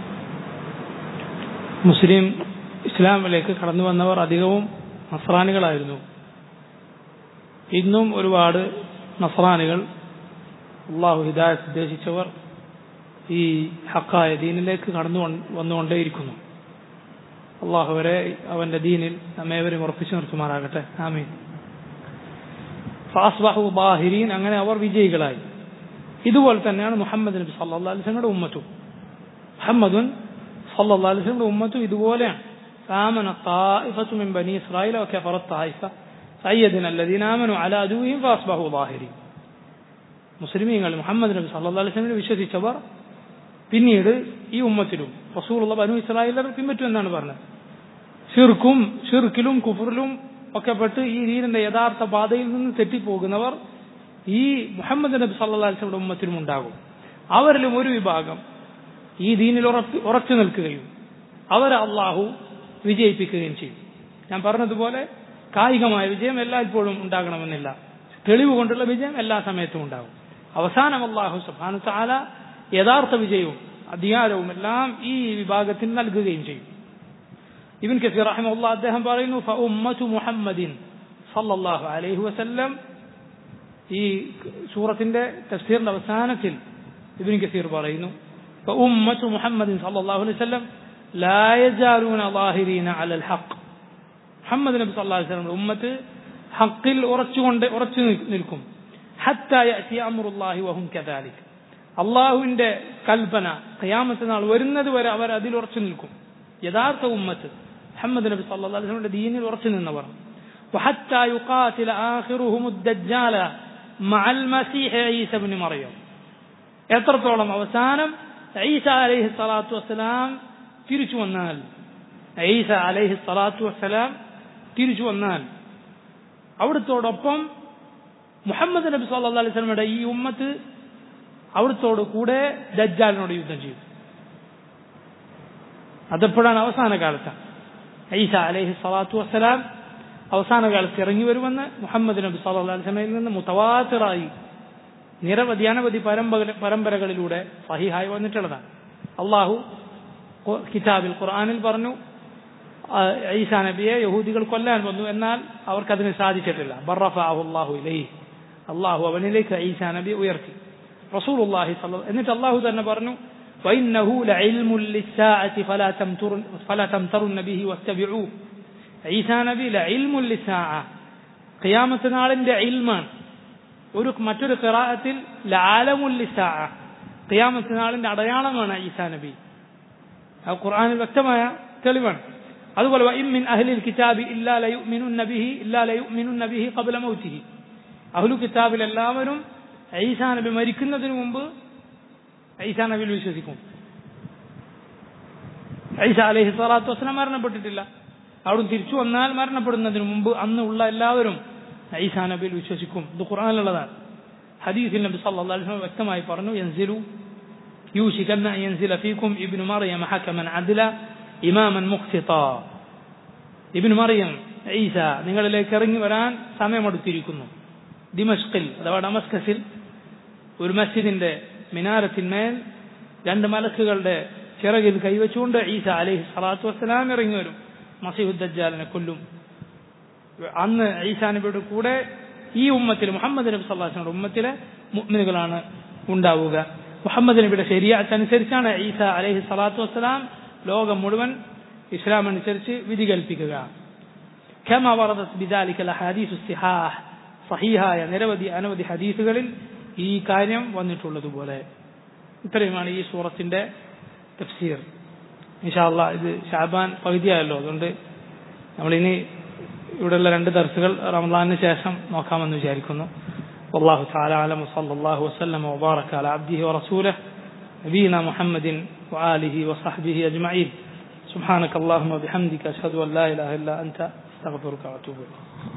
മുസ്ലിം ഇസ്ലാമിലേക്ക് കടന്നു വന്നവർ അധികവും നസ്രാനികളായിരുന്നു ഇന്നും ഒരുപാട് നസ്രാനികൾ അള്ളാഹു ഹിദായത്ത് ഉദ്ദേശിച്ചവർ ഈ ഹക്കായ ദീനിലേക്ക് കടന്നു വന്നുകൊണ്ടേയിരിക്കുന്നു അള്ളാഹു വരെ അവന്റെ ദീനിൽ നമ്മേവരും ഉറപ്പിച്ചു നിർത്തുമാറാകട്ടെ ആമീൻ ഫാസ്ബഹു ബാഹിരീൻ അങ്ങനെ അവർ വിജയികളായി ഇതുപോലെ തന്നെയാണ് മുഹമ്മദ് നബി സല്ലാ അലിസ്ലങ്ങളുടെ ഉമ്മത്തും മുഹമ്മദുൻ സല്ലാ അലിസ്ലങ്ങളുടെ ഉമ്മത്തും ഇതുപോലെയാണ് آمن طائفة من بني إسرائيل وكفر الطائفة فأيدنا الذين آمنوا على عدوهم فأصبحوا ظاهرين മുസ്ലിമീങ്ങൾ മുഹമ്മദ് നബി സല്ലാ അലിസ്ലമിനെ വിശ്വസിച്ചവർ പിന്നീട് ഈ ഉമ്മത്തിലും റസൂലുള്ള ബനു ഇസ്രായേലർ പിൻപറ്റും എന്നാണ് പറഞ്ഞത് ഷിർക്കും ഷിർക്കിലും കുഫറിലും ഒക്കെ പെട്ട് ഈ ദീനിന്റെ യഥാർത്ഥ പാതയിൽ നിന്ന് തെറ്റിപ്പോകുന്നവർ ഈ മുഹമ്മദ് നബി സല്ലാ അലിസ്ലമിയുടെ ഉമ്മത്തിലും ഉണ്ടാകും അവരിലും ഒരു വിഭാഗം ഈ ദീനിൽ ഉറച്ചു നിൽക്കുകയും അവരെ അള്ളാഹു വിജയിപ്പിക്കുകയും ചെയ്യും ഞാൻ പറഞ്ഞതുപോലെ കായികമായ വിജയം എല്ലായ്പ്പോഴും ഉണ്ടാകണമെന്നില്ല തെളിവ് കൊണ്ടുള്ള വിജയം എല്ലാ സമയത്തും ഉണ്ടാകും അവസാനം അള്ളാഹു സുബാനു താല യഥാർത്ഥ വിജയവും അധികാരവും എല്ലാം ഈ വിഭാഗത്തിന് നൽകുകയും ചെയ്യും ഇബിൻ കസീർ റഹിമുള്ള അദ്ദേഹം പറയുന്നു ഫഉമ്മതു മുഹമ്മദിൻ സല്ലല്ലാഹു അലൈഹി വസല്ലം ഈ സൂറത്തിന്റെ തഫ്സീറിന്റെ അവസാനത്തിൽ ഇബിൻ കസീർ പറയുന്നു فأمة محمد صلى الله عليه وسلم لا يزالون ظاهرين على الحق മുഹമ്മദ് നബി സല്ലല്ലാഹു അലൈഹി വസല്ലം ഉമ്മത്ത് ഹക്കിൽ ഉറച്ചുകൊണ്ട് ഉറച്ചു നിൽക്കും ഹത്താ യഅതി അംറുല്ലാഹി വഹും കദാലിക് അള്ളാഹുവിന്റെ കൽപ്പന ഖിയാമത്ത് നാൾ വരുന്നത് വരെ അവർ അതിൽ ഉറച്ചു നിൽക്കും യഥാർത്ഥ ഉമ്മത്ത് മുഹമ്മദ് നബി സല്ലല്ലാഹു അലൈഹി വസല്ലമയുടെ ദീനിൽ ഉറച്ചു നിന്നവർ وحتى يقاتل آخرهم الدجال مع المسيح عيسى بن مريم എത്രത്തോളം അവസാനം ഈസ അലൈഹി സ്വലാത്തു വസ്സലാം തിരിച്ചു വന്നാൽ ഈസ അലൈഹി സ്വലാത്തു വസ്സലാം തിരിച്ചു വന്നാൽ അവിടുത്തോടൊപ്പം മുഹമ്മദ് നബി സല്ലാ അലൈഹി സ്വലമയുടെ ഈ ഉമ്മത്ത് അവിടുത്തോട് കൂടെ ദജ്ജാലിനോട് യുദ്ധം ചെയ്തു അതെപ്പോഴാണ് അവസാന കാലത്ത് ഈസ അലൈഹി സ്വലാത്തു വസ്സലാം അവസാന കാലത്ത് ഇറങ്ങി വരുമെന്ന് മുഹമ്മദ് നബി സല്ലാ അലൈഹി സ്വലമയിൽ നിന്ന് മുത്തവാത്തിറായി നിരവധി അനവധി പരമ്പര പരമ്പരകളിലൂടെ സഹിഹായി വന്നിട്ടുള്ളതാണ് അള്ളാഹു കിതാബിൽ ഖുർആാനിൽ പറഞ്ഞു ഈസാ നബിയെ യഹൂദികൾ കൊല്ലാൻ വന്നു എന്നാൽ അവർക്കതിന് സാധിച്ചിട്ടില്ല ബറഫാഹു ഇലൈ അള്ളാഹു അവനിലേക്ക് ഈസാ നബി ഉയർത്തി റസൂലുള്ളാഹി എന്നിട്ട് അള്ളാഹു തന്നെ പറഞ്ഞു وإنه لعلم للساعة فلا تمتر فلا تمترن به واتبعوه ഈസാ നബി لعلم للساعة ഖിയാമത്ത് നാളിന്റെ ഇൽമാണ് ഒരു മറ്റൊരു ഖിറാഅത്തിൽ ലാലമുല്ലിസാ ഖിയാമത്ത് നാളിന്റെ അടയാളമാണ് ഈസാ നബി അത് ഖുർആനിൽ വ്യക്തമായ തെളിവാണ് അതുപോലെ വഇമ്മിൻ അഹ്ലിൽ കിതാബി ഇല്ലാ ലയുമിനുന്ന ബിഹി ഇല്ലാ ലയുമിനുന്ന ബിഹി ഖബ്ല മൗതിഹി അഹ്ലു കിതാബിൽ എല്ലാവരും ഈസാ നബി മരിക്കുന്നതിന് മുമ്പ് ഈസാ നബിയിൽ വിശ്വസിക്കും ഈസാ അലൈഹി സ്വലാത്തു വസ്സലാം മരണപ്പെട്ടിട്ടില്ല അവിടുന്ന് തിരിച്ചു വന്നാൽ മരണപ്പെടുന്നതിന് മുമ്പ് അന്ന് ഉള്ള എല്ലാവരും ഈസാ നബിയിൽ വിശ്വസിക്കും ഇത് ഖുർആനിലുള്ളതാണ് ഹദീസിൽ നബി സല്ലല്ലാഹു അലൈഹി വസല്ലം വ്യക്തമായി പറഞ്ഞു യൻസിലു യൂഷികന്ന യൻസില ഫീക്കും ഇബ്നു മറിയം ഹക്കമൻ അദ്ല ഇമാമൻ മുഖ്തിത ഇബ്നു മറിയം ഈസ നിങ്ങളിലേക്ക് ഇറങ്ങി വരാൻ സമയമെടുത്തിരിക്കുന്നു ദിമഷ്കിൽ അഥവാ ഡമസ്കസിൽ ഒരു മസ്ജിദിന്റെ മിനാരത്തിന്മേൽ രണ്ട് മലക്കുകളുടെ ചിറകിൽ കൈവച്ചുകൊണ്ട് ഈസ അലൈഹി സ്വലാത്തു വസ്സലാം ഇറങ്ങി വരും മസീഹുദ്ദാലിനെ കൊല്ലും അന്ന് ഈസാ നബിയുടെ കൂടെ ഈ ഉമ്മത്തിൽ മുഹമ്മദ് നബി സല്ലാസിന്റെ ഉമ്മത്തിലെ മുഅ്മിനുകളാണ് ഉണ്ടാവുക മുഹമ്മദ് നബിയുടെ ശരിയാത്ത് അനുസരിച്ചാണ് ഈസ അലൈഹി സ്വലാത്തു വസ്സലാം ലോകം മുഴുവൻ ഇസ്ലാം അനുസരിച്ച് വിധി കൽപ്പിക്കുക كما وردت بذلك الاحاديث الصحاح സഹീഹായ നിരവധി അനവധി ഹദീസുകളിൽ ഈ കാര്യം വന്നിട്ടുള്ളതുപോലെ ഇത്രയുമാണ് ഈ സൂറത്തിന്റെ തഫ്സീർ ഇൻഷാല്ല ഇത് ഷാബാൻ പകുതിയായല്ലോ അതുകൊണ്ട് നമ്മളിനി ഇവിടെയുള്ള രണ്ട് ദർസുകൾ റമദാനിന് ശേഷം നോക്കാമെന്ന് വിചാരിക്കുന്നു والله تعالى أعلم وصلى الله وسلم وبارك على عبده ورسوله نبينا محمد وآله وصحبه أجمعين سبحانك اللهم وبحمدك أشهد أن لا إله إلا أنت أستغفرك وأتوب إليك